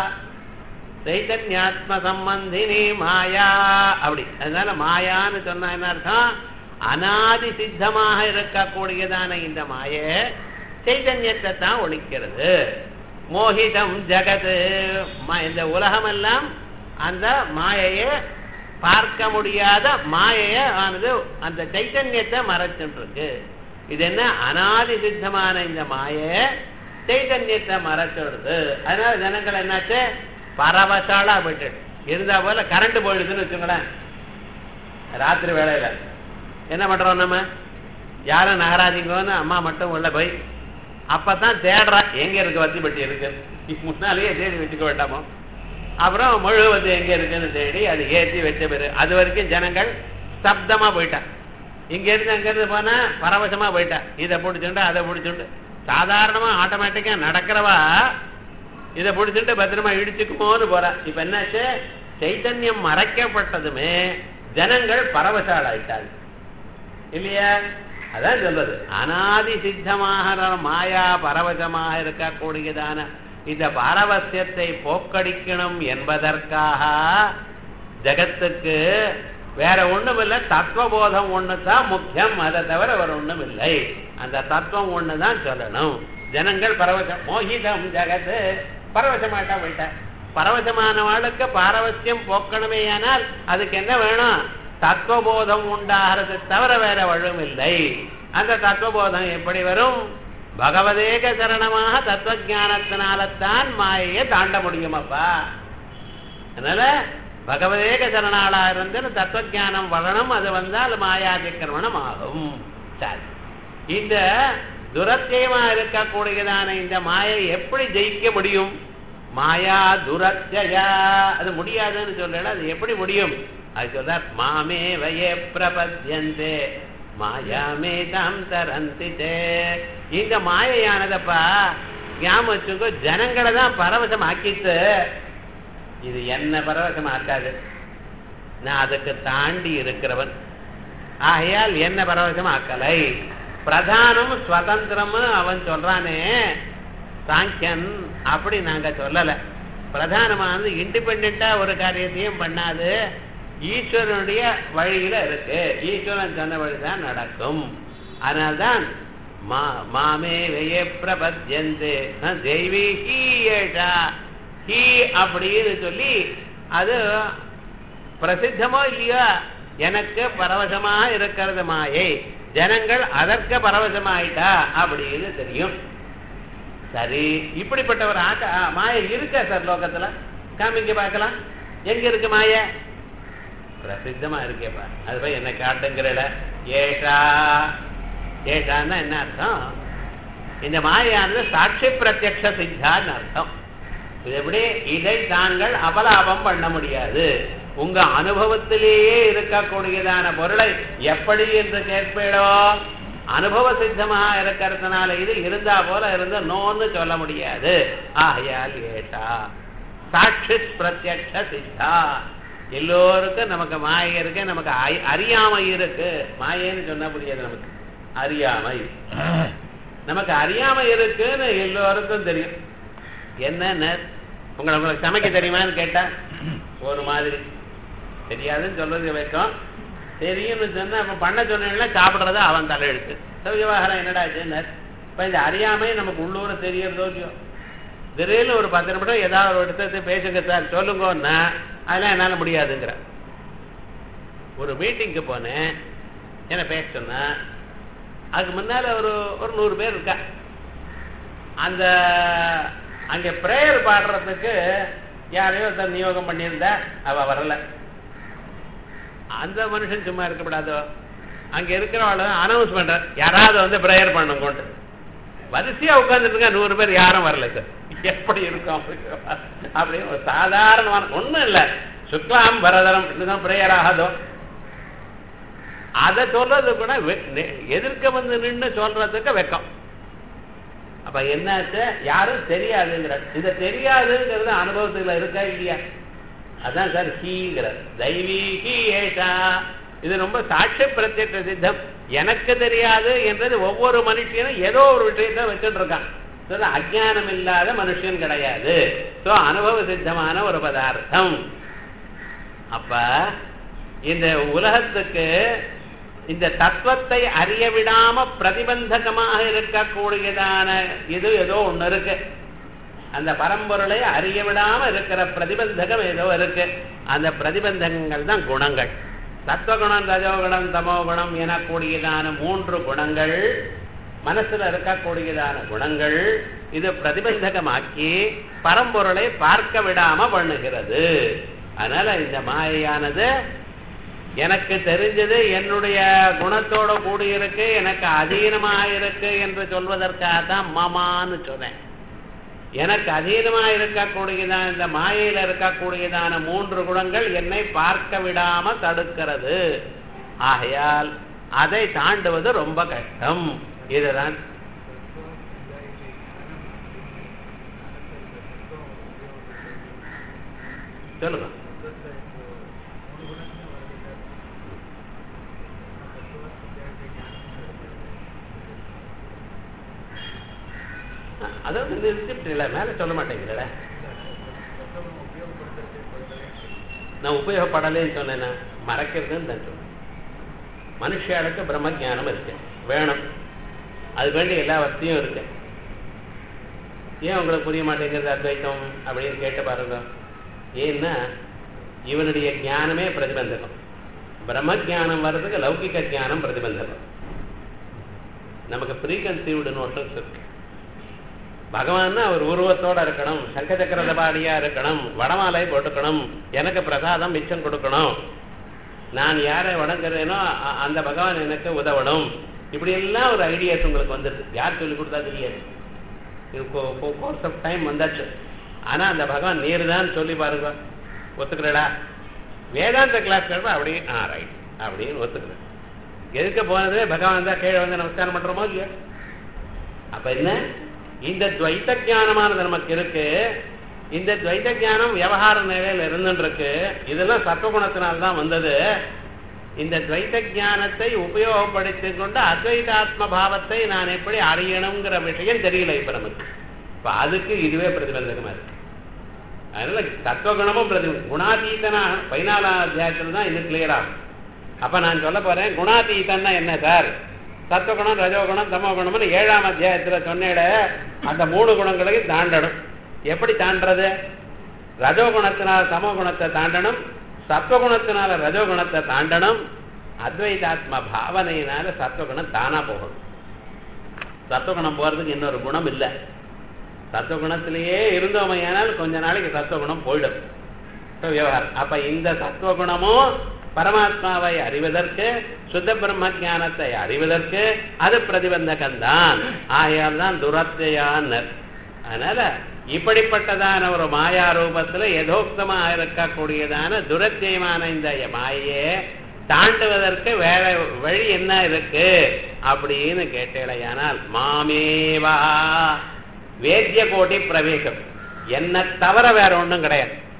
Speaker 1: சைத்தன்யாத்ம சம்பந்தினி மாயா அப்படி அதனால மாயான்னு சொன்னா என்ன அர்த்தம் அனாதி சித்தமாக இருக்கக்கூடியதான இந்த மாயை சைதன்யத்தை தான் ஒழிக்கிறது மோகிதம் ஜகத் ம- இந்த உலகமெல்லாம் அந்த மாயையை பார்க்க முடியாத மாயைய ஆனது அந்த சைத்தன்யத்தை மறைச்சுட்டு இருக்கு இது என்ன அனாதி சித்தமான இந்த மாயை சைத்தன்யத்தை மறைச்சிடுது அதனால ஜனங்கள் என்னாச்சு பரவசாலா போயிட்டு இருந்தா போல கரண்ட் போயிடுதுன்னு வச்சுங்களேன் ராத்திரி வேலையில என்ன பண்றோம் நம்ம யாரும் நகராதிங்கன்னு அம்மா மட்டும் உள்ள போய் அப்பதான் தேடுறா எங்க இருக்கு வத்தி பெட்டி இருக்கு முன்னாலேயே தேடி வச்சுக்க வேண்டாமோ அப்புறம் முழுவது எங்க இருக்குன்னு தேடி அது ஏற்றி வச்ச பிறகு அது வரைக்கும் ஜனங்கள் ஸ்தப்தமா போயிட்டா இங்க இருந்து அங்க இருந்து போனா பரவசமா போயிட்டா இதை பிடிச்சுண்டு அதை பிடிச்சுண்டு சாதாரணமா ஆட்டோமேட்டிக்கா நடக்கிறவா இதை பிடிச்சிட்டு பத்திரமா இடிச்சுக்குமோன்னு போறா இப்ப என்னாச்சு சைத்தன்யம் மறைக்கப்பட்டதுமே ஜனங்கள் பரவசால் ஆயிட்டாங்க இல்லையா அதான் சொல்றது அனாதி சித்தமாக மாயா பரவசமாக இருக்கக்கூடியதான இந்த பாரவசியத்தை போக்கடிக்கணும் என்பதற்காக ஜகத்துக்கு வேற ஒண்ணும் இல்லை தத்துவபோதம் ஒண்ணு தான் முக்கியம் அதை தவிர வேற ஒண்ணும் இல்லை அந்த தத்துவம் ஒண்ணு தான் சொல்லணும் ஜனங்கள் பரவசம் மோகிதம் ஜகத்து பரவசமாட்டா போயிட்டா பரவசமானவாளுக்கு பாரவசியம் போக்கணுமே ஆனால் அதுக்கு என்ன வேணும் தத்துவபோதம் உண்டாகிறது தவிர வேற வழும் இல்லை அந்த தத்துவபோதம் எப்படி வரும் பகவதேக சரணமாக தத்துவ ஞானத்தினால்தான் மாயையை தாண்ட முடியும் அப்பா அதனால பகவதேக சரணாளா இருந்து தத்துவ ஞானம் வளரும் அது வந்தால் மாயாதிக்கிரமணம் ஆகும் சரி இந்த துரத்தியமா இருக்கக்கூடியதான இந்த மாயை எப்படி ஜெயிக்க முடியும் மாயா துரத்தியா அது முடியாதுன்னு சொல்லல அது எப்படி முடியும் அது சொல்றார் மாமே வயே பிரபத்யந்தே மாயாமே தாம் தரந்தி தே இந்த மாயையானதப்பா ஞாபகம் வச்சுக்கோ ஜனங்களை தான் பரவசம் ஆக்கிட்டு இது என்ன பரவசம் ஆக்காது நான் அதுக்கு தாண்டி இருக்கிறவன் ஆகையால் என்ன பரவசம் ஆக்கலை பிரதானம் சுதந்திரம் அவன் சொல்றானே சாங்கியன் அப்படி நாங்க சொல்லல பிரதானமானது இண்டிபெண்டா ஒரு காரியத்தையும் பண்ணாது ஈஸ்வரனுடைய வழியில இருக்கு ஈஸ்வரன் சொன்ன வழிதான் நடக்கும் அதனால்தான் மா- மாமே வெய பிரபத்யந்தே தெய்வீ ஹீ ஏஷா ஹீ அப்படின்னு சொல்லி அது பிரசித்தமோ இல்லையோ எனக்கு பரவசமாக இருக்கிறது மாயை ஜனங்கள் அதற்கு பரவசமாயிட்டா அப்படின்னு தெரியும் சரி இப்படிப்பட்ட ஒரு ஆட்ட ஆ, மாயை இருக்கா சார் லோகத்துல காமிங்க பார்க்கலாம் எங்க இருக்கு மாயை பிரசித்தமா இருக்கேப்பா அது போய் என்ன காட்டுங்கிறல ஏஷா ஏஷான்னா என்ன அர்த்தம் இந்த மாயானது சாட்சி பிரத்யக்ஷ சித்தான்னு அர்த்தம் இது எப்படி இதை தாங்கள் அபலாபம் பண்ண முடியாது உங்க அனுபவத்திலேயே இருக்கக்கூடியதான பொருளை எப்படி என்று கேட்பீடோ அனுபவ சித்தமாக இருக்கிறதுனால இது இருந்தா போல இருந்து நோன்னு சொல்ல முடியாது ஆகையால் ஏஷா சாட்சி பிரத்யக்ஷ சித்தா எல்லோருக்கும் நமக்கு மாயை இருக்கு நமக்கு ஐ- அறியாமை இருக்கு மாயைன்னு சொன்னா புரியாது நமக்கு அறியாமை நமக்கு அறியாமை இருக்குன்னு எல்லோருக்கும் தெரியும் என்னன்னு உங்களை உங்களுக்கு சமைக்க தெரியுமான்னு கேட்டா ஒரு மாதிரி தெரியாதுன்னு சொல்றது வைக்கும் தெரியும்னு சொன்னா அப்ப பண்ண சொன்னா சாப்பிடுறது அவன் தலையெழுத்து So, விவகாரம் என்னடா ஆச்சுன்னு இப்ப இந்த அறியாமை நமக்கு உள்ளூர தெரியறதோ இல்லையோ திடீர்னு ஒரு பத்து நிமிடம் ஏதாவது ஒரு இடத்துல பேசுங்க சார் சொல்லுங்கன்னா அதெல்லாம் என்னால முடியாதுங்கிற ஒரு மீட்டிங்க்கு போனேன் என்ன பேச சொன்னா அதுக்கு முன்னால ஒரு ஒரு நூறு பேர் இருக்கா அந்த அங்க பிரேயர் பாடுறதுக்கு யாரையோ ஒருத்தர் நியோகம் பண்ணியிருந்தா அவ வரல அந்த மனுஷன் சும்மா இருக்கக்கூடாதோ அங்க இருக்கிறவள அனௌன்ஸ் பண்ற யாராவது வந்து பிரேயர் பண்ணுங்கோண்டு வரிசையா உட்கார்ந்துருங்க நூறு பேர் யாரும் வரல சார் எப்படி இருக்கும் அப்படின்னு ஒரு சாதாரணமான ஒண்ணும் இல்ல சுக்லாம் வரதரம் இதுதான் பிரேயர் ஆகாதோ அதை சொல்றது கூட வெ- நெ- எதிர்க்க வந்து நின்னு சொல்றதுக்கு வெக்கம் அப்ப என்னாச்சு யாரும் தெரியாதுங்கிற இந்த தெரியாதுங்கிறது அனுபவத்துல இருக்கா இல்லையா அதான் சார் ஹீங்கிறார் தெய்வீ ஹீ ஏஷா இது ரொம்ப சாட்சி பிரத்யட்ச சித்தம் எனக்கு தெரியாது என்றது ஒவ்வொரு மனுஷனும் ஏதோ ஒரு விஷயத்தை வச்சுட்டு இருக்கான் So, அது அஜ்ஞானம் இல்லாத மனுஷன் கிடையாது சோ அனுபவ சித்தமான ஒரு பதார்த்தம் அப்ப இந்த உலகத்துக்கு இந்த தத்துவத்தை அறிய விடாம பிரதிபந்தகமாக இருக்கக்கூடியதான இது ஏதோ ஒண்ணு இருக்கு அந்த பரம்பொருளை அறிய விடாம இருக்கிற பிரதிபந்தகம் ஏதோ இருக்கு அந்த பிரதிபந்தகங்கள் தான் குணங்கள் சத்வகுணம் ரஜோகுணம் தமோகுணம் எனக்கூடியதான மூன்று குணங்கள் மனசுல இருக்கக்கூடியதான குணங்கள் இது பிரதிபந்தகமாக்கி பரம்பொருளை பார்க்க விடாம பண்ணுகிறது அதனால இந்த மாயையானது எனக்கு தெரிஞ்சது என்னுடைய குணத்தோட கூடியிருக்கு எனக்கு அதீனமாயிருக்கு என்று சொல்வதற்காக தான் மமான்னு சொன்னேன் எனக்கு அதீனமா இருக்கக்கூடியதான இந்த மாயையில இருக்கக்கூடியதான மூன்று குணங்கள் என்னை பார்க்க விடாம தடுக்கிறது ஆகையால் அதை தாண்டுவது ரொம்ப கஷ்டம் இதுதான் சொல்லுங்க அதாவது நிறுத்திட்டீங்களா மேல சொல்ல மாட்டேங்கிறல நான் உபயோகப்படலைன்னு சொன்னேன்னா மறக்கிறதுன்னு தான் சொன்னேன் மனுஷாளுக்கு பிரம்ம ஞானம் இருக்கு வேணும் அது வேண்டிய எல்லா வசதியும் இருக்கு ஏன் உங்களுக்கு புரிய மாட்டேங்கிறது அத்வைத்தம் அப்படின்னு கேட்டு பாருங்க ஏன்னா இவனுடைய ஞானமே பிரதிபந்தகம் பிரம்ம ஞானம் வர்றதுக்கு லௌகிக ஞானம் பிரதிபந்தகம் நமக்கு ப்ரீ கன்சீவ்டு நோஷன்ஸ் இருக்கு பகவான் அவர் உருவத்தோட இருக்கணும் சங்க சக்கரதபாடியா இருக்கணும் வடமாலை போட்டுக்கணும் எனக்கு பிரசாதம் மிச்சம் கொடுக்கணும் நான் யாரை வணங்குறேனோ அ- அந்த பகவான் எனக்கு உதவணும் இப்படி எல்லாம் ஒரு ஐடியாஸ் உங்களுக்கு வந்துருது யார் சொல்லி கொடுத்தா தெரியாது இது கோர்ஸ் ஆஃப் டைம் வந்தாச்சு ஆனா அந்த பகவான் நீர் தான் சொல்லி பாருங்க ஒத்துக்கிறடா வேதாந்த கிளாஸ் அப்படி ஆ ரைட் அப்படின்னு ஒத்துக்கிறேன் எதுக்க போனது பகவான் தான் கீழே வந்து நமஸ்காரம் பண்றோமோ இல்லையா அப்ப என்ன இந்த துவைத்த ஞானமானது நமக்கு இருக்கு இந்த துவைத்த ஞானம் விவகார நிலையில இருந்துருக்கு இதெல்லாம் சத்வகுணத்தினால்தான் தான் வந்தது இந்த துவைத்த ஞானத்தை உபயோகப்படுத்திக் கொண்டு அத்வைதாத்ம பாவத்தை நான் எப்படி அறியணுங்கிற விஷயம் தெரியல இப்ப நமக்கு இப்ப அதுக்கு இதுவே பிரதிபந்தகமா இருக்கு அதனால தத்துவகுணமும் பிரதி குணாதீதனா பதினாலாம் அத்தியாயத்துல தான் இது கிளியர் ஆகும் அப்ப நான் சொல்ல போறேன் குணாதீதன்னா என்ன சார் சத்துவகுணம் ரஜோகுணம் தமோகுணம்னு ஏழாம் அத்தியாயத்துல சொன்னேட அந்த மூணு குணங்களையும் தாண்டணும் எப்படி தாண்டறது ரஜோகுணத்தினால் தமோகுணத்தை தாண்டணும் சத்வகுணத்தினால ரஜோகுணத்தை தாண்டணும் அத்வைதாத்ம பாவனையினால சத்வகுணம் தானா போகணும் சத்வகுணம் போறதுக்கு இன்னொரு குணம் இல்லை சத்துவகுணத்திலேயே இருந்தோமையானால் கொஞ்ச நாளைக்கு சத்துவகுணம் போயிடும் So, விவகாரம் அப்ப இந்த சத்துவகுணமும் பரமாத்மாவை அறிவதற்கு சுத்த பிரம்ம ஞானத்தை அறிவதற்கு அது பிரதிபந்தகம்தான் ஆகையால் தான் துரத்தையான்னர் அதனால இப்படிப்பட்டதான ஒரு மாயா ரூபத்துல யதோக்தமா இருக்கக்கூடியதான துரத்தியமான இந்த மாயையே தாண்டுவதற்கு வேற வழி என்ன இருக்கு அப்படின்னு கேட்டேடையானால் மாமேவா வேத்திய கோட்டி பிரவேசம் என்ன தவிர வேற ஒண்ணும் கிடையாது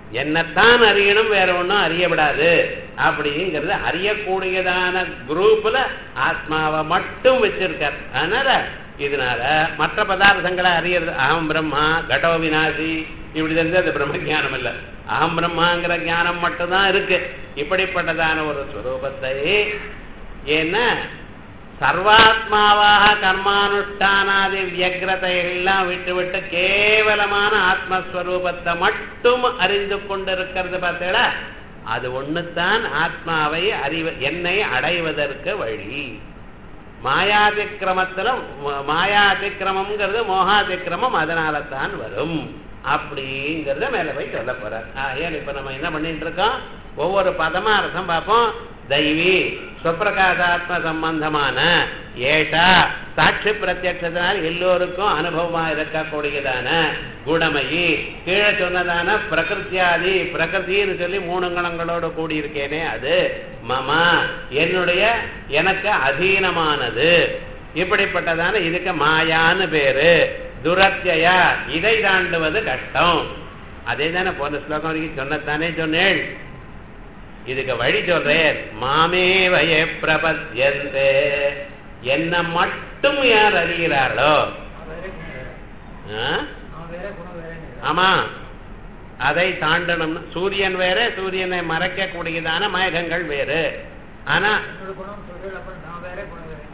Speaker 1: என்னத்தான் அறியணும் வேற ஒண்ணும் அறியப்படாது அப்படிங்கிறது அறியக்கூடியதான குரூப்ல ஆத்மாவை மட்டும் வச்சிருக்கார் அதனால இதனால மற்ற பதார்த்தங்களை அறியறது அகம் பிரம்மா கடோ வினாசி இப்படி தெரிஞ்சு அது பிரம்ம ஞானம் இல்ல அகம் பிரம்மாங்கிற ஞானம் மட்டும்தான் இருக்கு இப்படிப்பட்டதான ஒரு ஸ்வரூபத்தை ஏன்னா சர்வாத்மாவாக கர்மானுஷ்டானாதி வியக்ரதையெல்லாம் விட்டு விட்டு கேவலமான ஆத்மஸ்வரூபத்தை மட்டும் அறிந்து கொண்டிருக்கிறது பார்த்தீங்களா அது ஒண்ணுதான் ஆத்மாவை அறிவ என்னை அடைவதற்கு வழி மாயாதிக்கிரமத்துல ம- மாயாதிக்கிரமம்ங்கிறது மோகாதிக்கிரமம் அதனால தான் வரும் அப்படிங்கறத மேல போய் சொல்ல போறார் ஏன் இப்ப நம்ம என்ன பண்ணிட்டு இருக்கோம் ஒவ்வொரு பதமா அர்த்தம் பார்ப்போம் தெய்வி சுப்பிரகாசாத்ம சம்பந்தமான ஏஷா சாட்சி பிரத்யட்சத்தினால் எல்லோருக்கும் அனுபவமா இருக்கக்கூடியதான குணமயி கீழே சொன்னதான பிரகிருத்தியாதி பிரகிருத்தின்னு சொல்லி மூணு குணங்களோடு கூடியிருக்கேனே அது மம என்னுடைய எனக்கு அதீனமானது இப்படிப்பட்டதான இதுக்கு மாயான்னு பேரு துரத்தியா இதை தாண்டுவது கஷ்டம் அதே தானே போன ஸ்லோகம் வரைக்கும் சொன்னத்தானே சொன்னேன் இதுக்கு வழி சொல்றேன் மாமே வய பிரபத்யந்தே என்ன மட்டும் யார் அறிகிறார்களோ
Speaker 2: அவன் வேற குணம் வேற.
Speaker 1: ஆ?
Speaker 2: அவன் வேற குணம் வேறன்னு
Speaker 1: ஆமா அதை தாண்டணும்னு சூரியன் வேற சூரியனை மறைக்கக்கூடியதான மேகங்கள் வேறு ஆனா
Speaker 2: என்னோட குணம் சொல்றேன் அப்புறம் நான் வேற குணம் வேற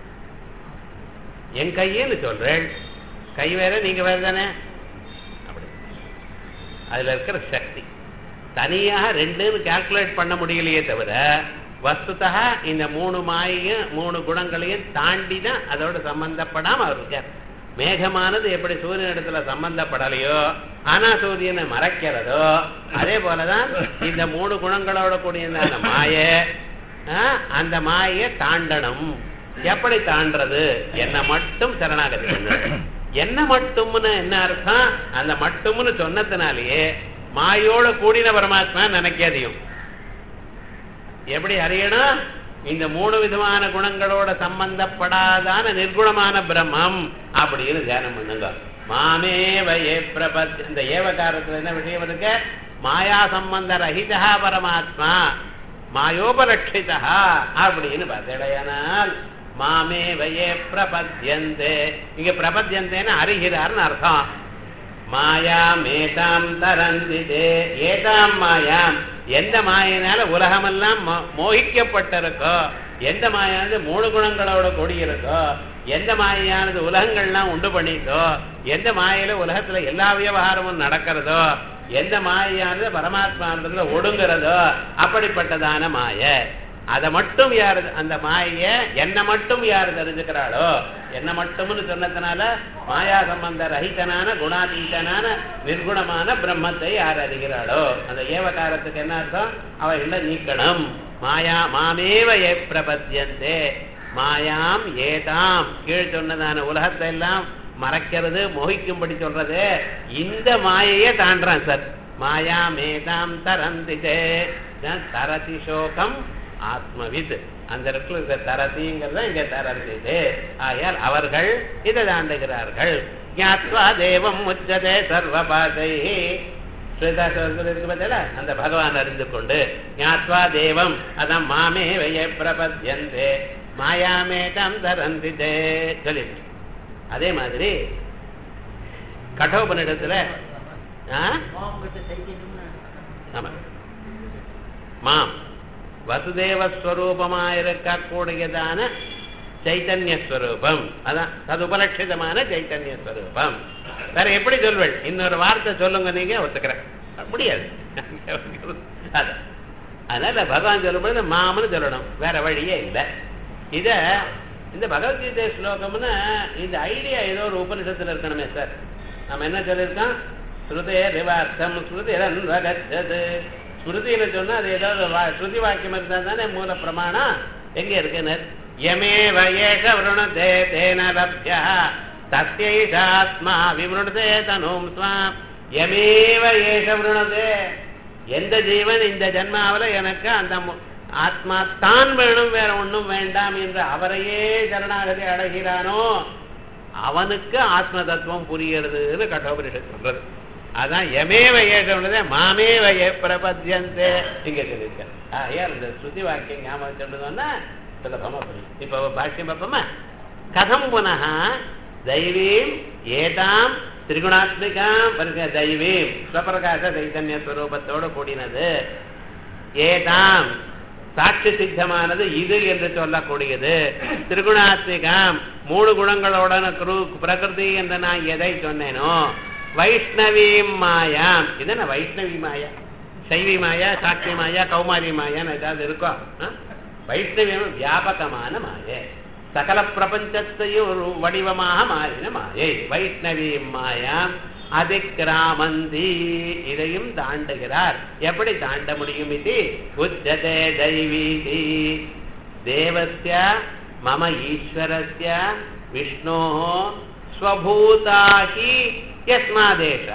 Speaker 1: என் கையேன்னு சொல்றேன் கை வேற நீங்க வேற தானே அப்படி அதுல இருக்கிற சக்தி தனியாக ரெண்டுன்னு கால்குலேட் பண்ண முடியலையே தவிர வஸ்துதா இந்த மூணு மாயையும் மூணு குணங்களையும் தாண்டி தான் அதோட சம்பந்தப்படாம அவர் இருக்கார் மேகமானது எப்படி சூரியன் இடத்துல சம்பந்தப்படலையோ ஆனா சூரியனை மறைக்கிறதோ அதே போலதான் இந்த மூணு குணங்களோட கூடியதான மாயை ஆ, அந்த மாயை தாண்டணும் எப்படி தாண்டறது என்ன மட்டும் சரணாகதி பண்ணு என்ன மட்டும்னு என்ன அர்த்தம் அந்த மட்டும்னு சொன்னதுனாலேயே மாயோட கூடின பரமாத்மா நினைக்காதையும் எப்படி அறியணும் இந்த மூணு விதமான குணங்களோட சம்பந்தப்படாதான நிர்குணமான பிரம்மம் அப்படின்னு தியானம் பண்ணுங்க மாமே வயே பிரபத் இந்த ஏவகாரத்துல என்ன விஷயம் இருக்கு மாயா சம்பந்த ரஹிதா பரமாத்மா மாயோபலட்சிதா அப்படின்னு பார்த்தடையானால் மாமே வயே பிரபத்யந்தே இங்க பிரபத்யந்தேன்னு அறிகிறார்னு அர்த்தம் மாயாம் ஏதாம் தரந்திதே ஏதாம் மாயாம் எந்த மாயினால உலகமெல்லாம் மோ- மோகிக்கப்பட்டிருக்கோ எந்த மாயானது மூணு குணங்களோட கூடியிருக்கோ எந்த மாயானது உலகங்கள்லாம் உண்டு பண்ணிட்டோ எந்த மாயில உலகத்துல எல்லா விவகாரமும் நடக்கிறதோ எந்த மாயானது பரமாத்மானதுல ஒடுங்கிறதோ அப்படிப்பட்டதான மாய அதை மட்டும் யார் அந்த மாய என்ன மட்டும் யார் தெரிஞ்சுக்கிறாளோ என்ன மட்டும்னு சொன்னதுனால மாயா சம்பந்த ரஹிதனான குணாதீதனான நிர்குணமான பிரம்மத்தை யார் அறிகிறாளோ அந்த ஏவகாரத்துக்கு என்ன அர்த்தம் அவைகளை நீக்கணும் மாயா மாமேவ ஏ பிரபத்தியந்தே மாயாம் ஏதாம் கீழ் சொன்னதான உலகத்தை எல்லாம் மறைக்கிறது மோகிக்கும்படி சொல்றது இந்த மாயையே தாண்டான் சார் மாயாம் ஏதாம் தரந்திதே தரதி சோகம் ஆத்மவித் அந்த இடத்துல இருக்க தரதிங்கிறத இங்க தரந்திது ஆகையால் அவர்கள் இதை தாண்டுகிறார்கள் ஞாத்வா தேவம் உச்சதே சர்வபாதை இருக்கு பார்த்தல அந்த பகவான் அறிந்து கொண்டு ஞாத்வா தேவம் அதான் மாமே வய பிரபத்யந்தே மாயாமேகம் தரந்திதே சொல்லிட்டு அதே மாதிரி கட்டோபனிடத்துல ஆ
Speaker 2: மாம்கிட்ட சைத்தன்யம்னு
Speaker 1: ஆமா மாம் வசுதேவஸ்வரூபமா இருக்கக்கூடியதான சைத்தன்ய ஸ்வரூபம் அதான் ததுபலட்சிதமான சைத்தன்ய ஸ்வரூபம் வேற எப்படி சொல்வள் இன்னொரு வார்த்தை சொல்லுங்க நீங்க ஒத்துக்கிறேன் முடியாது அதான். அதனால பகவான் சொல்லும்போது மாமன்னு சொல்லணும் வேற வழியே இல்லை இத இந்த பகவத்கீதை ஸ்லோகம்னா இந்த ஐடியா ஏதோ ஒரு உபனிஷத்துல இருக்கணுமே சார் நம்ம என்ன சொல்லியிருக்கோம் ஸ்ருதே ரிவார்த்தம் ஸ்ருதிரன்வகச்சது ஸ்மிருதியில சொன்னா அது ஏதாவது வா- ஸ்ருதி வாக்கியம் இருந்தா தானே மூல பிரமாணம் எங்க இருக்குன்னு யமே வயேஷ விருணதே தேன லப்யா தஸ்யைஷாத்மா விமிருணதே தனும் ஸ்வாம் யமேவ ஏஷ விருணதே எந்த ஜீவன் இந்த ஜென்மாவுல எனக்கு அந்த மு- ஆத்மா தான் வேணும் வேற ஒண்ணும் வேண்டாம் என்று அவரையே சரணாகதி அடைகிறானோ அவனுக்கு ஆத்ம தத்துவம் புரிகிறதுன்னு கட்டோபனிஷத் சொல்றது அதான் எமேவ ஏற்றே மாமே வய பிரபத்தியந்தே இங்க சொல்லியிருக்க ஆகையால் இந்த ஸ்ருதி வாக்கியம் ஞாபகம் சொல்லுதோன்னா சுலபமா புரியும் இப்போ பாஷ்யம் பார்ப்போமா கதம் புனः தைவீம் ஏதாம் திரிகுணாத்மிகாம் பாருங்க தைவீம் ஸ்வபிரகாச சைத்தன்ய ஸ்வரூபத்தோடு கூடினது ஏதாம் சாட்சி சித்தமானது இது என்று சொல்லக்கூடியது திரிகுணாத்மிகாம் மூணு குணங்களோட பிரகிருதி என்று நான் எதை சொன்னேனோ வைஷ்ணவி மாயாம் இது என்ன வைஷ்ணவி மாயா சைவி மாயா சாட்சி மாயா கௌமாரி மாயான்னு ஏதாவது இருக்கோ ஆ? வைஷ்ணவி வியாபகமான மாயை சகல பிரபஞ்சத்தையும் ஒரு வடிவமாக மாறின மாயை வைஷ்ணவி மாயாம் அதிக்கிராமந்தி இதையும் தாண்டுகிறார் எப்படி தாண்ட முடியும் இது உச்சதே தெய்வீதி தேவஸ்ய மம ஈஸ்வரஸ்ய விஷ்ணோ ஸ்வபூதாஹி யஸ்மாதேஷ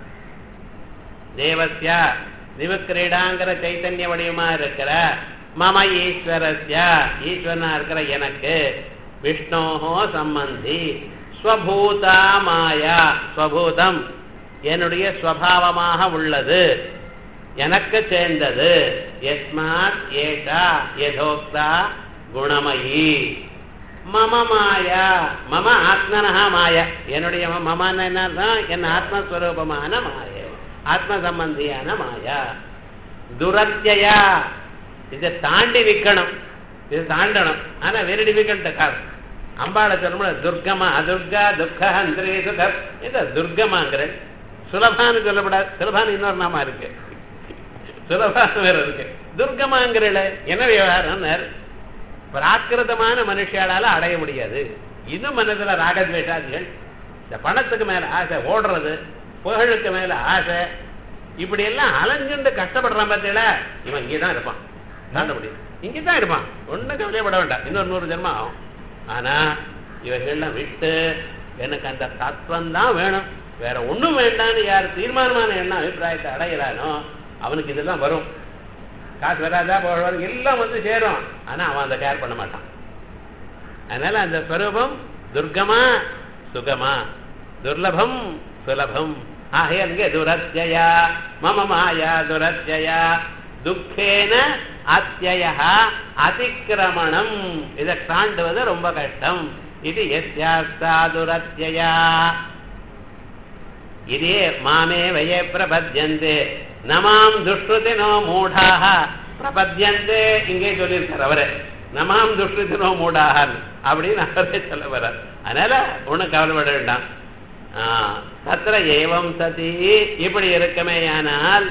Speaker 1: தேவஸ்ய திவக்கிரீடாங்கிற சைத்தன்ய வடிவமா இருக்கிற மம ஈஸ்வரஸ்ய ஈஸ்வரனா இருக்கிற எனக்கு விஷ்ணோஹோ சம்பந்தி ஸ்வபூதா மாயா ஸ்வபூதம் என்னுடைய ஸ்வபாவமாக உள்ளது எனக்கு சேர்ந்தது எஸ்மாத் ஏஷா யதோக்தா குணமயி மம மாயா மம ஆத்மனஹா மாயா என்னுடைய மமன்னு என்ன அர்த்தம்? என் ஆத்மஸ்வரூபமான மாய ஆத்ம சம்பந்தியான மாயா துரத்தியா இதை தாண்டி நிக்கணும் இது தாண்டணும் ஆனா வெரி டிஃபிகல்ட் கார் அம்பாளை சொல்லும்போது துர்கமா அதுர்கா துக்க அந்திரே சுக இது துர்கமாங்கிற சுலபான்னு சொல்லப்படாது சுலபான்னு இன்னொரு நாமா இருக்கு சுலபான்னு வேற இருக்கு துர்கமாங்கிறல என்ன விவகாரம் பிராகிருதமான மனுஷாலால அடைய முடியாது இது மனதுல ராகத்வேஷாதிகள் இந்த பணத்துக்கு மேல ஆசை ஓடுறது புகழுக்கு மேல ஆசை இப்படி எல்லாம் அலைஞ்சுண்டு கஷ்டப்படுறான் பார்த்தீங்களா இவன் இங்கதான் இருப்பான் தாண்ட முடியும் இங்கதான் இருப்பான் ஒண்ணும் கவலையப்பட வேண்டாம் இன்னொரு நூறு ஜென்மம் ஆகும் ஆனா இவைகள்லாம் விட்டு எனக்கு அந்த தத்துவம் தான் வேணும் வேற ஒண்ணும் வேண்டாம்னு யார் தீர்மானமான எண்ணம் அபிப்பிராயத்தை அடைகிறானோ அவனுக்கு இதெல்லாம் வரும் காசு வராதா போகிறது எல்லாம் வந்து சேரும் ஆனா அவன் அதை கேர் பண்ண மாட்டான் அதனால அந்த ஸ்வரூபம் துர்கமா சுகமா துர்லபம் சுலபம் ஆகையங்க துரத்யயா மம மாயா துரத்யயா துக்கேன அத்திய அதிக்கிரமணம் இதை தாண்டுவது ரொம்ப கஷ்டம் இது எஸ்யாஸ்தா துரத்யயா இதே மாமே வயே பிரபத்யந்தே நமாம் துஷ்ருதினோ மூடாக பிரபத்யந்தே இங்கே சொல்லியிருக்கார் அவரே நமாம் துஷ்ருதினோ மூடாகன்னு அப்படின்னு அவரே சொல்ல வர்றார் அதனால ஒன்றும் கவலைப்பட வேண்டாம் ஆ, தத்திர ஏவம் சதி இப்படி இருக்குமேயானால்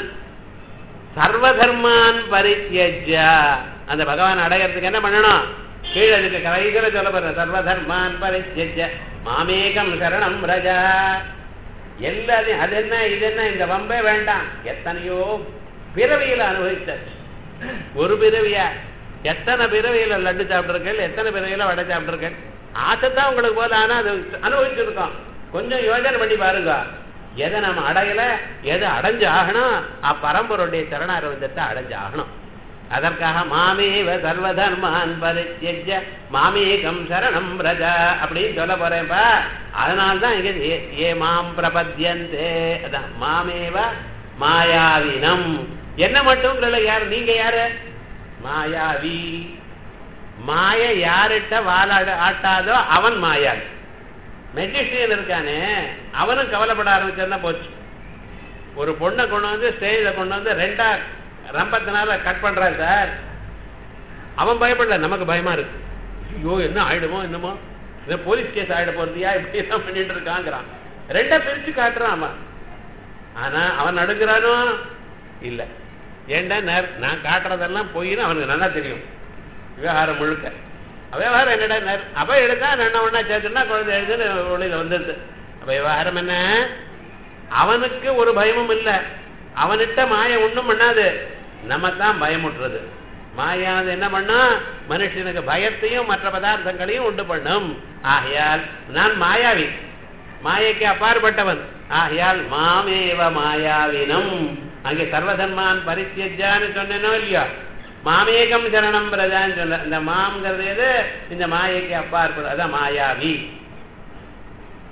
Speaker 1: சர்வதர்மான் பரித்தியஜ்ய அந்த பகவான் அடையறதுக்கு என்ன பண்ணணும் கீழே இருக்க கலைகளை சொல்ல போற சர்வதர்மான் பரித்தியஜ்ய மாமேகம் சரணம் ரஜா எல்லாத்தையும் அது என்ன இது என்ன இந்த வம்பே வேண்டாம் எத்தனையோ பிறவியில அனுபவிச்சாச்சு ஒரு பிறவியா எத்தனை பிறவியில லட்டு சாப்பிட்டுருக்கேன் எத்தனை பிறவியில வடை சாப்பிட்டுருக்கேன் ஆசைத்தான் உங்களுக்கு போல ஆனா அது அனுபவிச்சிருக்கோம் கொஞ்சம் யோசனை பண்ணி பாருங்க எதை நம்ம அடையல எது அடைஞ்சு ஆகணும் அப்பரம்பருடைய சரணாரவிந்தத்தை அடைஞ்சு ஆகணும் அதற்காக மாமேவ சர்வதர்மான் பரித்யஜ்ய மாமேகம் சரணம் பிரஜா அப்படின்னு சொல்ல போறேன்ப்பா அதனால்தான் இங்க ஏ- ஏ மாம் பிரபத்யந்தே அதான் மாமேவ மாயாவினம் என்ன மட்டும் சொல்லல யாரு நீங்க யாரு மாயாவி மாய யார்கிட்ட வாழாட ஆட்டாதோ அவன் மாயாவி மெஜிஷியன் இருக்கானே அவனும் கவலைப்பட ஆரம்பிச்சா போச்சு ஒரு பொண்ணை கொண்டு வந்து ஸ்டேஜில் கொண்டு வந்து ரெண்டா ரம்பத்தினால கட் பண்றான் சார் அவன் பயப்படல நமக்கு பயமா இருக்கு ஐயோ என்ன ஆயிடுமோ என்னமோ இந்த போலீஸ் கேஸ் ஆயிட போறதியா இப்படி எல்லாம் பண்ணிட்டு இருக்காங்கிறான் ரெண்டா பிரிச்சு காட்டுறான் அவன் ஆனா அவன் நடுங்கிறானோ இல்ல ஏண்டா நேர் நான் காட்டுறதெல்லாம் பொய்ன்னு அவனுக்கு நல்லா தெரியும் விவகாரம் முழுக்க விவகாரம் என்னடா நேர் அப்ப எடுத்தா ரெண்டா ஒண்ணா சேர்த்துனா குழந்தை எழுதுன்னு ஒளியில வந்துருது அப்ப விவகாரம் என்ன அவனுக்கு ஒரு பயமும் இல்ல அவனிட்ட மாய ஒண்ணும் பண்ணாது நம்ம தான் பயமுட்டுறது மாயாது என்ன பண்ணா மனுஷனுக்கு பயத்தையும் மற்ற பதார்த்தங்களையும் உண்டு பண்ணும் ஆகையால் நான் மாயாவி மாயைக்கு அப்பாற்பட்டவன் ஆகையால் மாமேவ மாயாவினம் அங்கே சர்வதன்மான் பரித்தியஜான்னு சொன்னேனோ இல்லையோ மாமேகம் சரணம் பிரதான்னு சொன்ன இந்த மாம்ங்கிறது எது இந்த மாயைக்கு அப்பாற்பட அதான் மாயாவி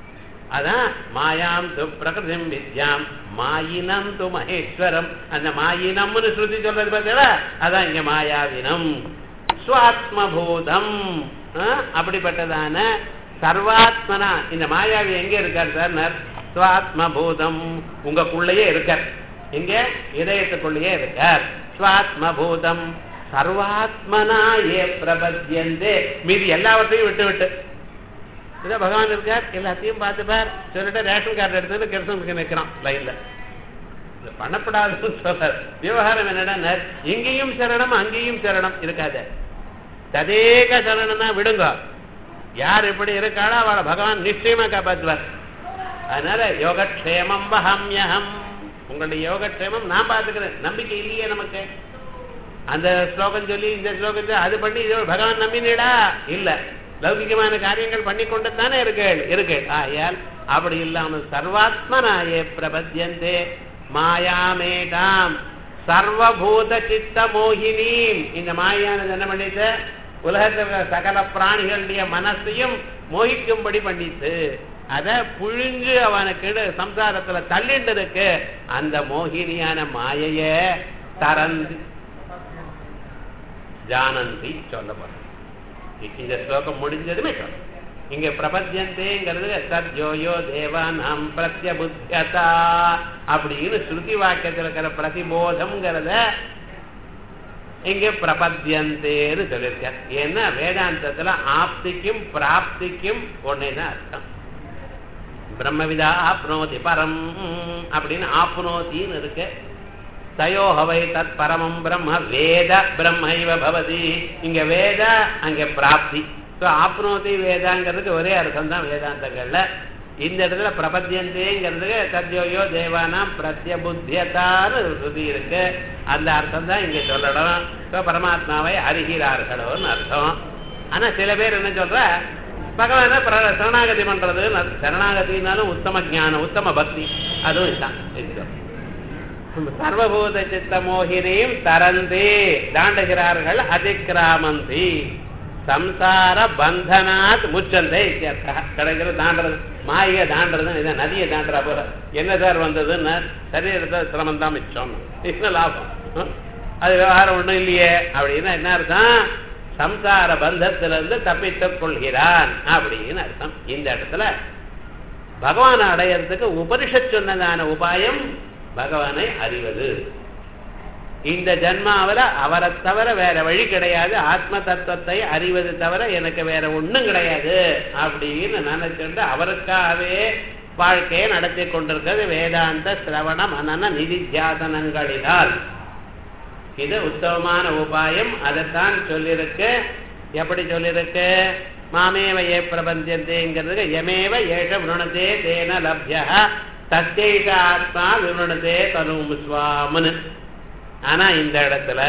Speaker 1: அதான் மாயாம் து பிரகிருதிம் வித்யாம் மாயினம் து மகேஸ்வரம் அந்த மாயினம்னு ஸ்ருதி சொல்றது பார்த்தீங்களா அதான் இங்க மாயாவினம் சுவாத்மபூதம் ஆ, அப்படிப்பட்டதான சர்வாத்மனா இந்த மாயாவி எங்க இருக்கார் சார் சுவாத்மபூதம் உங்களுக்குள்ளேயே இருக்கார் எங்க இதயத்துக்குள்ளேயே இருக்கார் சுவாத்மபூதம் சர்வாத்மனா ஏ பிரபத்தியந்தே மீதி எல்லாவற்றையும் விட்டு விட்டு இதோ பகவான் இருக்கார் எல்லாத்தையும் பார்த்துப்பார் சொல்லிட்டு ரேஷன் கார்டு எடுத்து கிருஷ்ணனுக்கு நிற்கிறான் லைன்ல இது பண்ணப்படாதுன்னு சொல்றார் விவகாரம் என்னடா இங்கேயும் சரணம் அங்கேயும் சரணம் இருக்காது ததேக சரணம்னா விடுங்க யார் இப்படி இருக்காளோ அவளை பகவான் நிச்சயமா காப்பாற்றுவார் அதனால யோகக்ஷேமம் வஹம்யஹம் உங்களுடைய யோகக்ஷேமம் நான் பார்த்துக்கிறேன் நம்பிக்கை இல்லையே நமக்கு அந்த ஸ்லோகம் சொல்லி இந்த ஸ்லோகம் சொல்லி அது பண்ணி இது பகவான் நம்பினீடா இல்ல லௌகிகமான காரியங்கள் பண்ணி கொண்டு தானே இருக்கேள் இருக்கேள் ஆயால் அப்படி இல்லாமல் சர்வாத்மனாயே பிரபத்தியந்தே மாயாமேகாம் சர்வபூத சித்த மோகினீம் இந்த மாயானது என்ன பண்ணிட்டு உலகத்தில் இருக்கிற சகல பிராணிகளுடைய மனசையும் மோகிக்கும்படி பண்ணிட்டு அத புழிஞ்சு அவனுக்கு சம்சாரத்துல தள்ளிட்டு இருக்கு அந்த மோகினியான மாயைய தரந்து ஜானந்தி சொல்ல போறேன் இந்த ஸ்லோகம் முடிஞ்சதுமே சொல்ல இங்க பிரபத்தியந்தேங்கிறது சத்யோயோ தேவானாம் பிரத்யபுத்தியதா அப்படின்னு ஸ்ருதி வாக்கியத்தில் இருக்கிற பிரதிபோதம்ங்கிறத இங்க பிரபத்தியந்தேன்னு சொல்லியிருக்கார் ஏன்னா வேதாந்தத்துல ஆப்திக்கும் பிராப்திக்கும் ஒன்னேதான் அர்த்தம் பிரம்மவிதா ஆப்னோதி பரம் அப்படின்னு ஆப்னோத்தின்னு இருக்கு தயோஹவை தத் பரமம் பிரம்ம வேத பிரம்மைவ பவதி இங்க வேத அங்க பிராப்தி ஸோ ஆப்னோதி வேதாங்கிறதுக்கு ஒரே அர்த்தம் தான் வேதாந்தங்கள்ல இந்த இடத்துல பிரபத்தியந்தேங்கிறதுக்கு சத்யோயோ தேவானாம் பிரத்யபுத்தியத்தான்னு ஸ்ருதி இருக்கு அந்த அர்த்தம் தான் இங்க சொல்லணும் ஸோ பரமாத்மாவை அறிகிறார்களோன்னு அர்த்தம் ஆனா சில பேர் என்ன சொல்ற பகவான பிர- சரணாகதி பண்றதுன்னு சரணாகதினாலும் உத்தம ஞானம் உத்தம பக்தி அதுவும் இதுதான் இது சர்வபூத சித்த மோகினியும் தரந்தி தாண்டுகிறார்கள் அதிக்கிராமந்தி சம்சார பந்தனாத் முச்சந்தை கிடைக்கிறது தாண்டறது மாயை தாண்டறது இதை நதியை தாண்டுறா போல என்ன சார் வந்ததுன்னு சரீரத்தை சிரமம் தான் மிச்சம் என்ன லாபம் ஹம்? அது விவகாரம் ஒண்ணும் இல்லையே அப்படின்னா என்ன அர்த்தம் சம்சார பந்தத்திலிருந்து தப்பித்துக் கொள்கிறான் அப்படின்னு அர்த்தம் இந்த இடத்துல பகவானை அடையறதுக்கு உபனிஷத் சொன்னதான உபாயம் பகவானை அறிவது இந்த ஜன்மாவில் அவரை தவிர வேற வழி கிடையாது ஆத்ம தத்துவத்தை அறிவது தவிர எனக்கு வேற ஒண்ணும் கிடையாது அப்படின்னு நினைச்சுட்டு அவருக்காகவே வாழ்க்கையை நடத்தி கொண்டிருக்கிறது வேதாந்த சிரவண மனன நிதித்தியாசனங்களினால் இது உத்தமமான உபாயம் அதைத்தான் சொல்லியிருக்கு எப்படி சொல்லியிருக்கு மாமேவ ஏ பிரபஞ்சந்தேங்கிறதுக்கு எமேவ ஏஷ விருணதே தேன லப்யா தத்தேஷ ஆத்மா விருணதே தனும் சுவாமனு ஆனா இந்த இடத்துல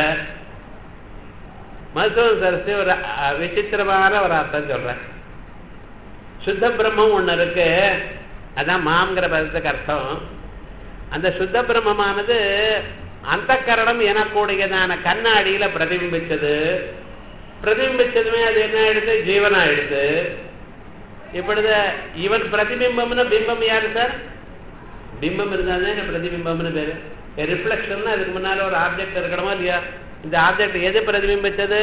Speaker 1: மருத்துவ சரஸ்வதி ஒரு அஹ், விசித்திரமான ஒரு அர்த்தம் சொல்றேன் சுத்த பிரம்மம் ஒண்ணு இருக்கு அதான் மாம்ங்கிற பதத்துக்கு அர்த்தம் அந்த சுத்த பிரம்மமானது அந்த கரணம் எனக்கூடியதான கண்ணாடியில பிரதிபிம்பிச்சது பிரதிபிம்பிச்சதுமே அது என்ன ஆயிடுது ஜீவன் ஆயிடுது இப்பொழுது இவன் பிரதிபிம்பம்னு பிம்பம் யாரு சார் பிம்பம் இருந்தால் என்ன பிரதிபிம்பம்னு பேரு ரிஃப்ளெக்ஷன் அதுக்கு முன்னால ஒரு ஆப்ஜெக்ட் இருக்கணுமா இல்லையா இந்த ஆப்ஜெக்ட் எது பிரதிபிம்பிச்சது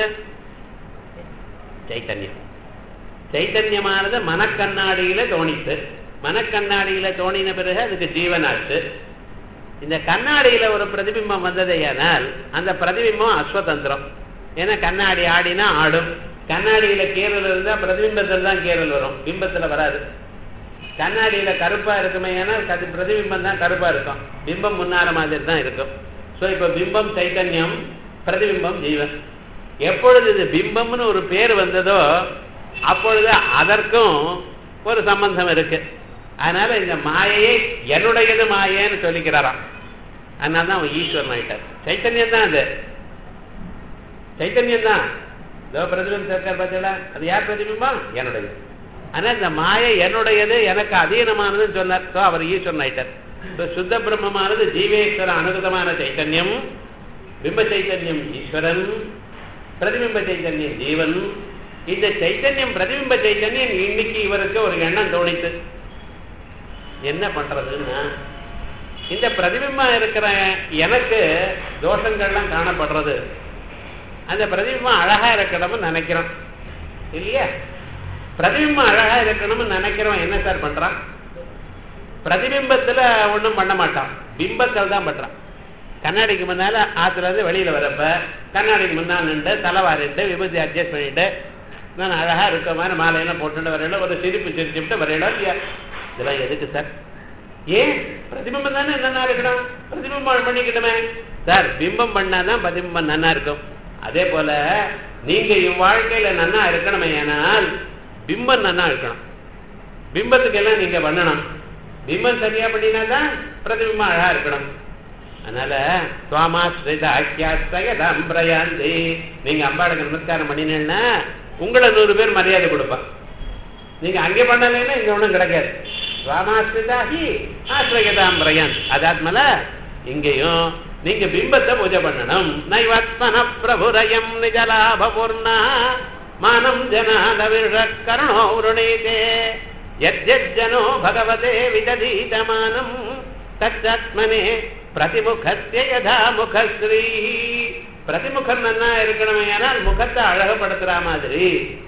Speaker 1: சைத்தன்யம் சைத்தன்யமானது மனக்கண்ணாடியில தோணித்து மனக்கண்ணாடியில தோணின பிறகு அதுக்கு ஜீவனாச்சு இந்த கண்ணாடியில ஒரு பிரதிபிம்பம் வந்ததையானால் அந்த பிரதிபிம்பம் அஸ்வதந்திரம் ஏன்னா கண்ணாடி ஆடினா ஆடும் கண்ணாடியில கீரல் இருந்தா பிரதிபிம்பத்தில் தான் கீரல் வரும் பிம்பத்துல வராது கண்ணாடியில கருப்பா இருக்குமே ஏன்னா அது பிரதிபிம்பம் தான் கருப்பா இருக்கும் பிம்பம் முன்னால மாதிரி தான் இருக்கும் ஸோ இப்ப பிம்பம் சைத்தன்யம் பிரதிபிம்பம் ஜீவன் எப்பொழுது இது பிம்பம்னு ஒரு பேர் வந்ததோ அப்பொழுது அதற்கும் ஒரு சம்பந்தம் இருக்கு அதனால இந்த மாயையை என்னுடையது மாயேன்னு சொல்லிக்கிறாராம் அதனால தான் அவன் ஈஸ்வரன் ஆயிட்டார் சைத்தன்யம் தான் அது சைத்தன்யம் தான் இதோ பிரதிபிம்பம் இருக்கார் பார்த்தீங்களா அது யார் பிரதிபிம்பம் என்னுடையது ஆனா இந்த மாயை என்னுடையது எனக்கு அதீனமானதுன்னு சொன்னார் So, அவர் ஈஸ்வரன் ஆயிட்டார் So, சுத்த பிரம்மமானது ஜீவேஸ்வர அனுகதமான சைத்தன்யம் பிம்ப சைத்தன்யம் ஈஸ்வரன் பிரதிபிம்ப சைத்தன்யம் ஜீவன் இந்த சைத்தன்யம் பிரதிபிம்ப சைத்தன்யம் இன்னைக்கு இவருக்கு ஒரு எண்ணம் தோணித்து என்ன பண்றதுன்னா இந்த பிரதிபிம்பம் இருக்கிற எனக்கு தோஷங்கள்லாம் காணப்படுறது அந்த பிரதிபிம்பம் அழகா இருக்கணும்னு நினைக்கிறோம் இல்லையா பிரதிபிம்பம் அழகா இருக்கணும்னு நினைக்கிறோம் என்ன சார் பண்றான் பிரதிபிம்பத்துல ஒண்ணும் பண்ண மாட்டான் பிம்பத்தில் தான் பண்றான் கண்ணாடிக்கு முன்னால ஆத்துல இருந்து வெளியில வரப்ப கண்ணாடிக்கு முன்னால் நின்று தலைவாரிட்டு விபூதி அட்ஜஸ்ட் பண்ணிட்டு நான் அழகா இருக்க மாதிரி மாலையெல்லாம் போட்டுட்டு வரையில ஒரு சிரிப்பு சிரிச்சுட்டு வரையில இல்லையா இதெல்லாம் எதுக்கு சார் ஏன் பிரதிபிம்பம் தானே என்னன்னா இருக்கணும் பிரதிபிம்பம் பண்ணிக்கிட்டுமே சார் பிம்பம் பண்ணாதான் பிரதிபிம்பம் நன்னா இருக்கும் அதே போல நீங்க இவ்வாழ்க்கையில நன்னா இருக்கணுமே ஆனால் பிம்பம் நன்னா இருக்கணும் பிம்பத்துக்கு எல்லாம் நீங்க பண்ணணும் பிம்பம் சரியா பண்ணினாதான் பிரதிபிம்பம் அழகா இருக்கணும் அதனால சுவாமாஸ்ரித அக்கியாஸ்தயம் பிரயாந்தி நீங்க அம்பாளுக்கு நமஸ்காரம் பண்ணினீங்கன்னா உங்களை நூறு பேர் மரியாதை கொடுப்பான் நீங்க அங்கே பண்ணலைன்னா இங்க ஒண்ணும் கிடைக்காது சுவாமாஸ்ரிதாகி ஆசிரியதாம் பிரயான் அதாத்மல இங்கேயும் நீங்க பிம்பத்தை பூஜை பண்ணணும் நைவத்மன பிரபுரயம் நிஜலாபூர்ணா மானம் ஜனாத கருணோ உருணீதே யஜ்ஜனோ பகவதே விததீதமானம் தச்சாத்மனே பிரதிமுகத்திய யதா முகஸ்ரீ பிரதிமுகம் நன்னா இருக்கணுமே ஆனால் முகத்தை அழகுபடுத்துற மாதிரி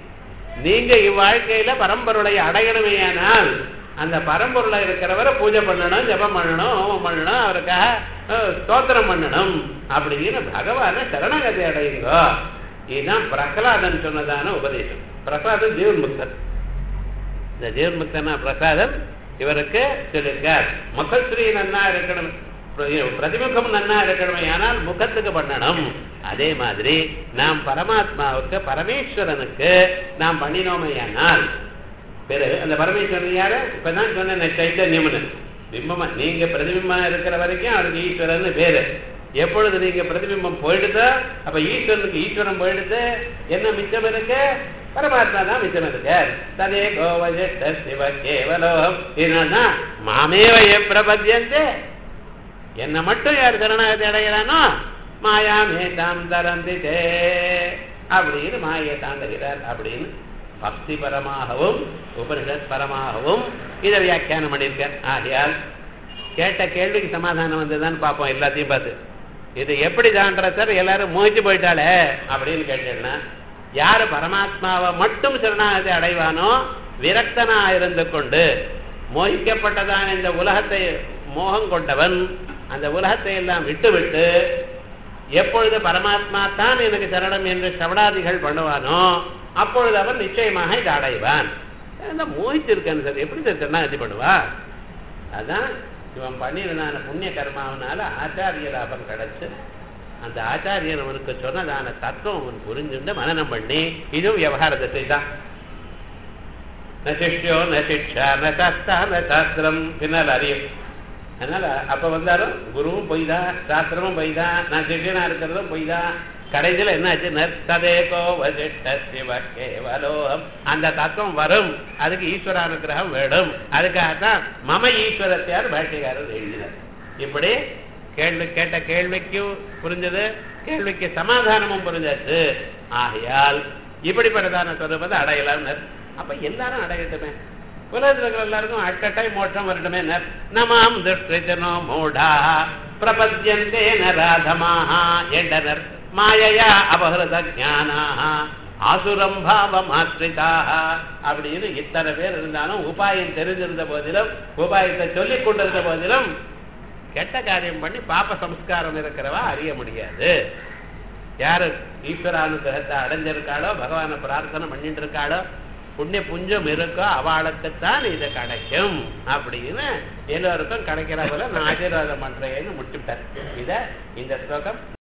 Speaker 1: நீங்க இவ்வாழ்க்கையில பரம்பொருளை அடையணுமே ஆனால் அந்த பரம்பொருளை இருக்கிறவரை பூஜை பண்ணணும் ஜபம் பண்ணணும் ஹோமம் பண்ணணும் அவருக்காக அஹ், ஸ்தோத்திரம் பண்ணணும் அப்படின்னு பகவான சரணகதி அடையுங்கோ இதுதான் பிரகலாதன் சொன்னதான உபதேசம் பிரகலாதன் ஜீவன் முக்தன் இந்த ஜீவன் முக்தனா பிரசாதம் இவருக்கு சொல்லியிருக்கார் முகஸ்ரீ நன்னா இருக்கணும் பிர- பிரதிமுகம் நன்னா இருக்கணுமே ஆனால் முகத்துக்கு பண்ணணும் அதே மாதிரி நாம் பரமாத்மாவுக்கு பரமேஸ்வரனுக்கு நாம் பண்ணினோமையானால் பிறகு அந்த பரமேஸ்வரன் யாரு இப்பதான் சொன்னேன் சைத்தன்யம்னு பிம்பமா நீங்க பிரதிபிம்பமா இருக்கிற வரைக்கும் அவருக்கு ஈஸ்வரன் பேரு எப்பொழுது நீங்க பிரதிபிம்பம் போயிடுதோ அப்ப ஈஸ்வரனுக்கு ஈஸ்வரன் போயிடுது என்ன மிச்சம் இருக்கு பரமாத்மா தான் மிச்சம் இருக்கு ததே கோவஜ சிவ கேவலம் என்னன்னா மாமேவய பிரபத்தியந்தே என்ன மட்டும் யார் சரணாகதி அடைகிறானோ மாயா மேதாம் தரந்திதே அப்படின்னு மாயை தாண்டுகிறார் அப்படின்னு பக்தி பரமாகவும் உபனிஷத் பரமாகவும் இதை வியாக்கியானம் பண்ணியிருக்கார் ஆகையால் கேட்ட கேள்விக்கு சமாதானம் வந்ததுதான் பார்ப்போம் எல்லாத்தையும் பார்த்து இது எப்படி தான்ற சார் எல்லாரும் மோகிச்சு போயிட்டாளே அப்படின்னு கேட்டேன்னா யாரு பரமாத்மாவை மட்டும் சரணாகதி அடைவானோ விரக்தனா இருந்து கொண்டு மோகிக்கப்பட்டதான இந்த உலகத்தை மோகம் கொண்டவன் அந்த உலகத்தை எல்லாம் விட்டுவிட்டு எப்பொழுது பரமாத்மா தான் எனக்கு சரணம் என்று சவடாதிகள் பண்ணுவானோ அப்பொழுது அவன் நிச்சயமாக இதை அடைவான் இந்த மோகிச்சிருக்கேன் சார் எப்படி சார் சரணாகதி பண்ணுவா அதான் இவன் பண்ணினான புண்ணிய கர்மாவனால ஆச்சாரிய லாபம் கிடைச்சு அந்த ஆச்சாரியன் அவனுக்கு சொன்னதான தத்துவம் அவன் புரிஞ்சுண்டு மனனம் பண்ணி இதுவும் விவகார திசை தான் ந சிஷ்யோ ந சிக்ஷா ந சாஸ்தா ந சாஸ்திரம் பின்னால் அறியும் அதனால அப்ப வந்தாலும் குருவும் பொய் தான் சாஸ்திரமும் பொய் தான் நான் சிஷியனா இருக்கிறதும் பொய் தான் கடைசியில் என்ன ஆச்சு நர்த்ததேகோ வசிஷ்ட சிவ கேவலோகம் அந்த தத்துவம் வரும் அதுக்கு ஈஸ்வர அனுகிரகம் வேணும் அதுக்காகத்தான் மம ஈஸ்வரத்தையார் பாஷ்யக்காரர் எழுதினார் இப்படி கேள்வி கேட்ட கேள்விக்கும் புரிஞ்சது கேள்விக்கு சமாதானமும் புரிஞ்சாச்சு ஆகையால் இப்படிப்பட்டதான சொல்லுவது அடையலாம்னு அப்ப எல்லாரும் அடையட்டுமே உலகத்தில் இருக்கிற எல்லாருக்கும் அட்டட்டை மோட்சம் வரட்டுமே நமாம் துஷ்டினோ மூடா பிரபத்யந்தே நராதமாக என்றனர் மாயையா அபகிருத ஜானாக ஆசுரம் பாவம் ஆசிரிதாக அப்படின்னு இத்தனை பேர் இருந்தாலும் உபாயம் தெரிஞ்சிருந்த போதிலும் உபாயத்தை சொல்லிக் கொண்டிருந்த போதிலும் கெட்ட காரியம் பண்ணி பாப்ப சம்ஸ்காரம் இருக்கிறவா அறிய முடியாது யாரு ஈஸ்வரானுகிரகத்தை அடைஞ்சிருக்காளோ பகவானை பிரார்த்தனை பண்ணிட்டு இருக்காளோ புண்ணிய புஞ்சம் இருக்கோ அவளுக்குத்தான் இது கிடைக்கும் அப்படின்னு எல்லோருக்கும் கிடைக்கிற போல நான் ஆசீர்வாதம் பண்றேன்னு முடிச்சுட்டார் இத இந்த ஸ்லோகம்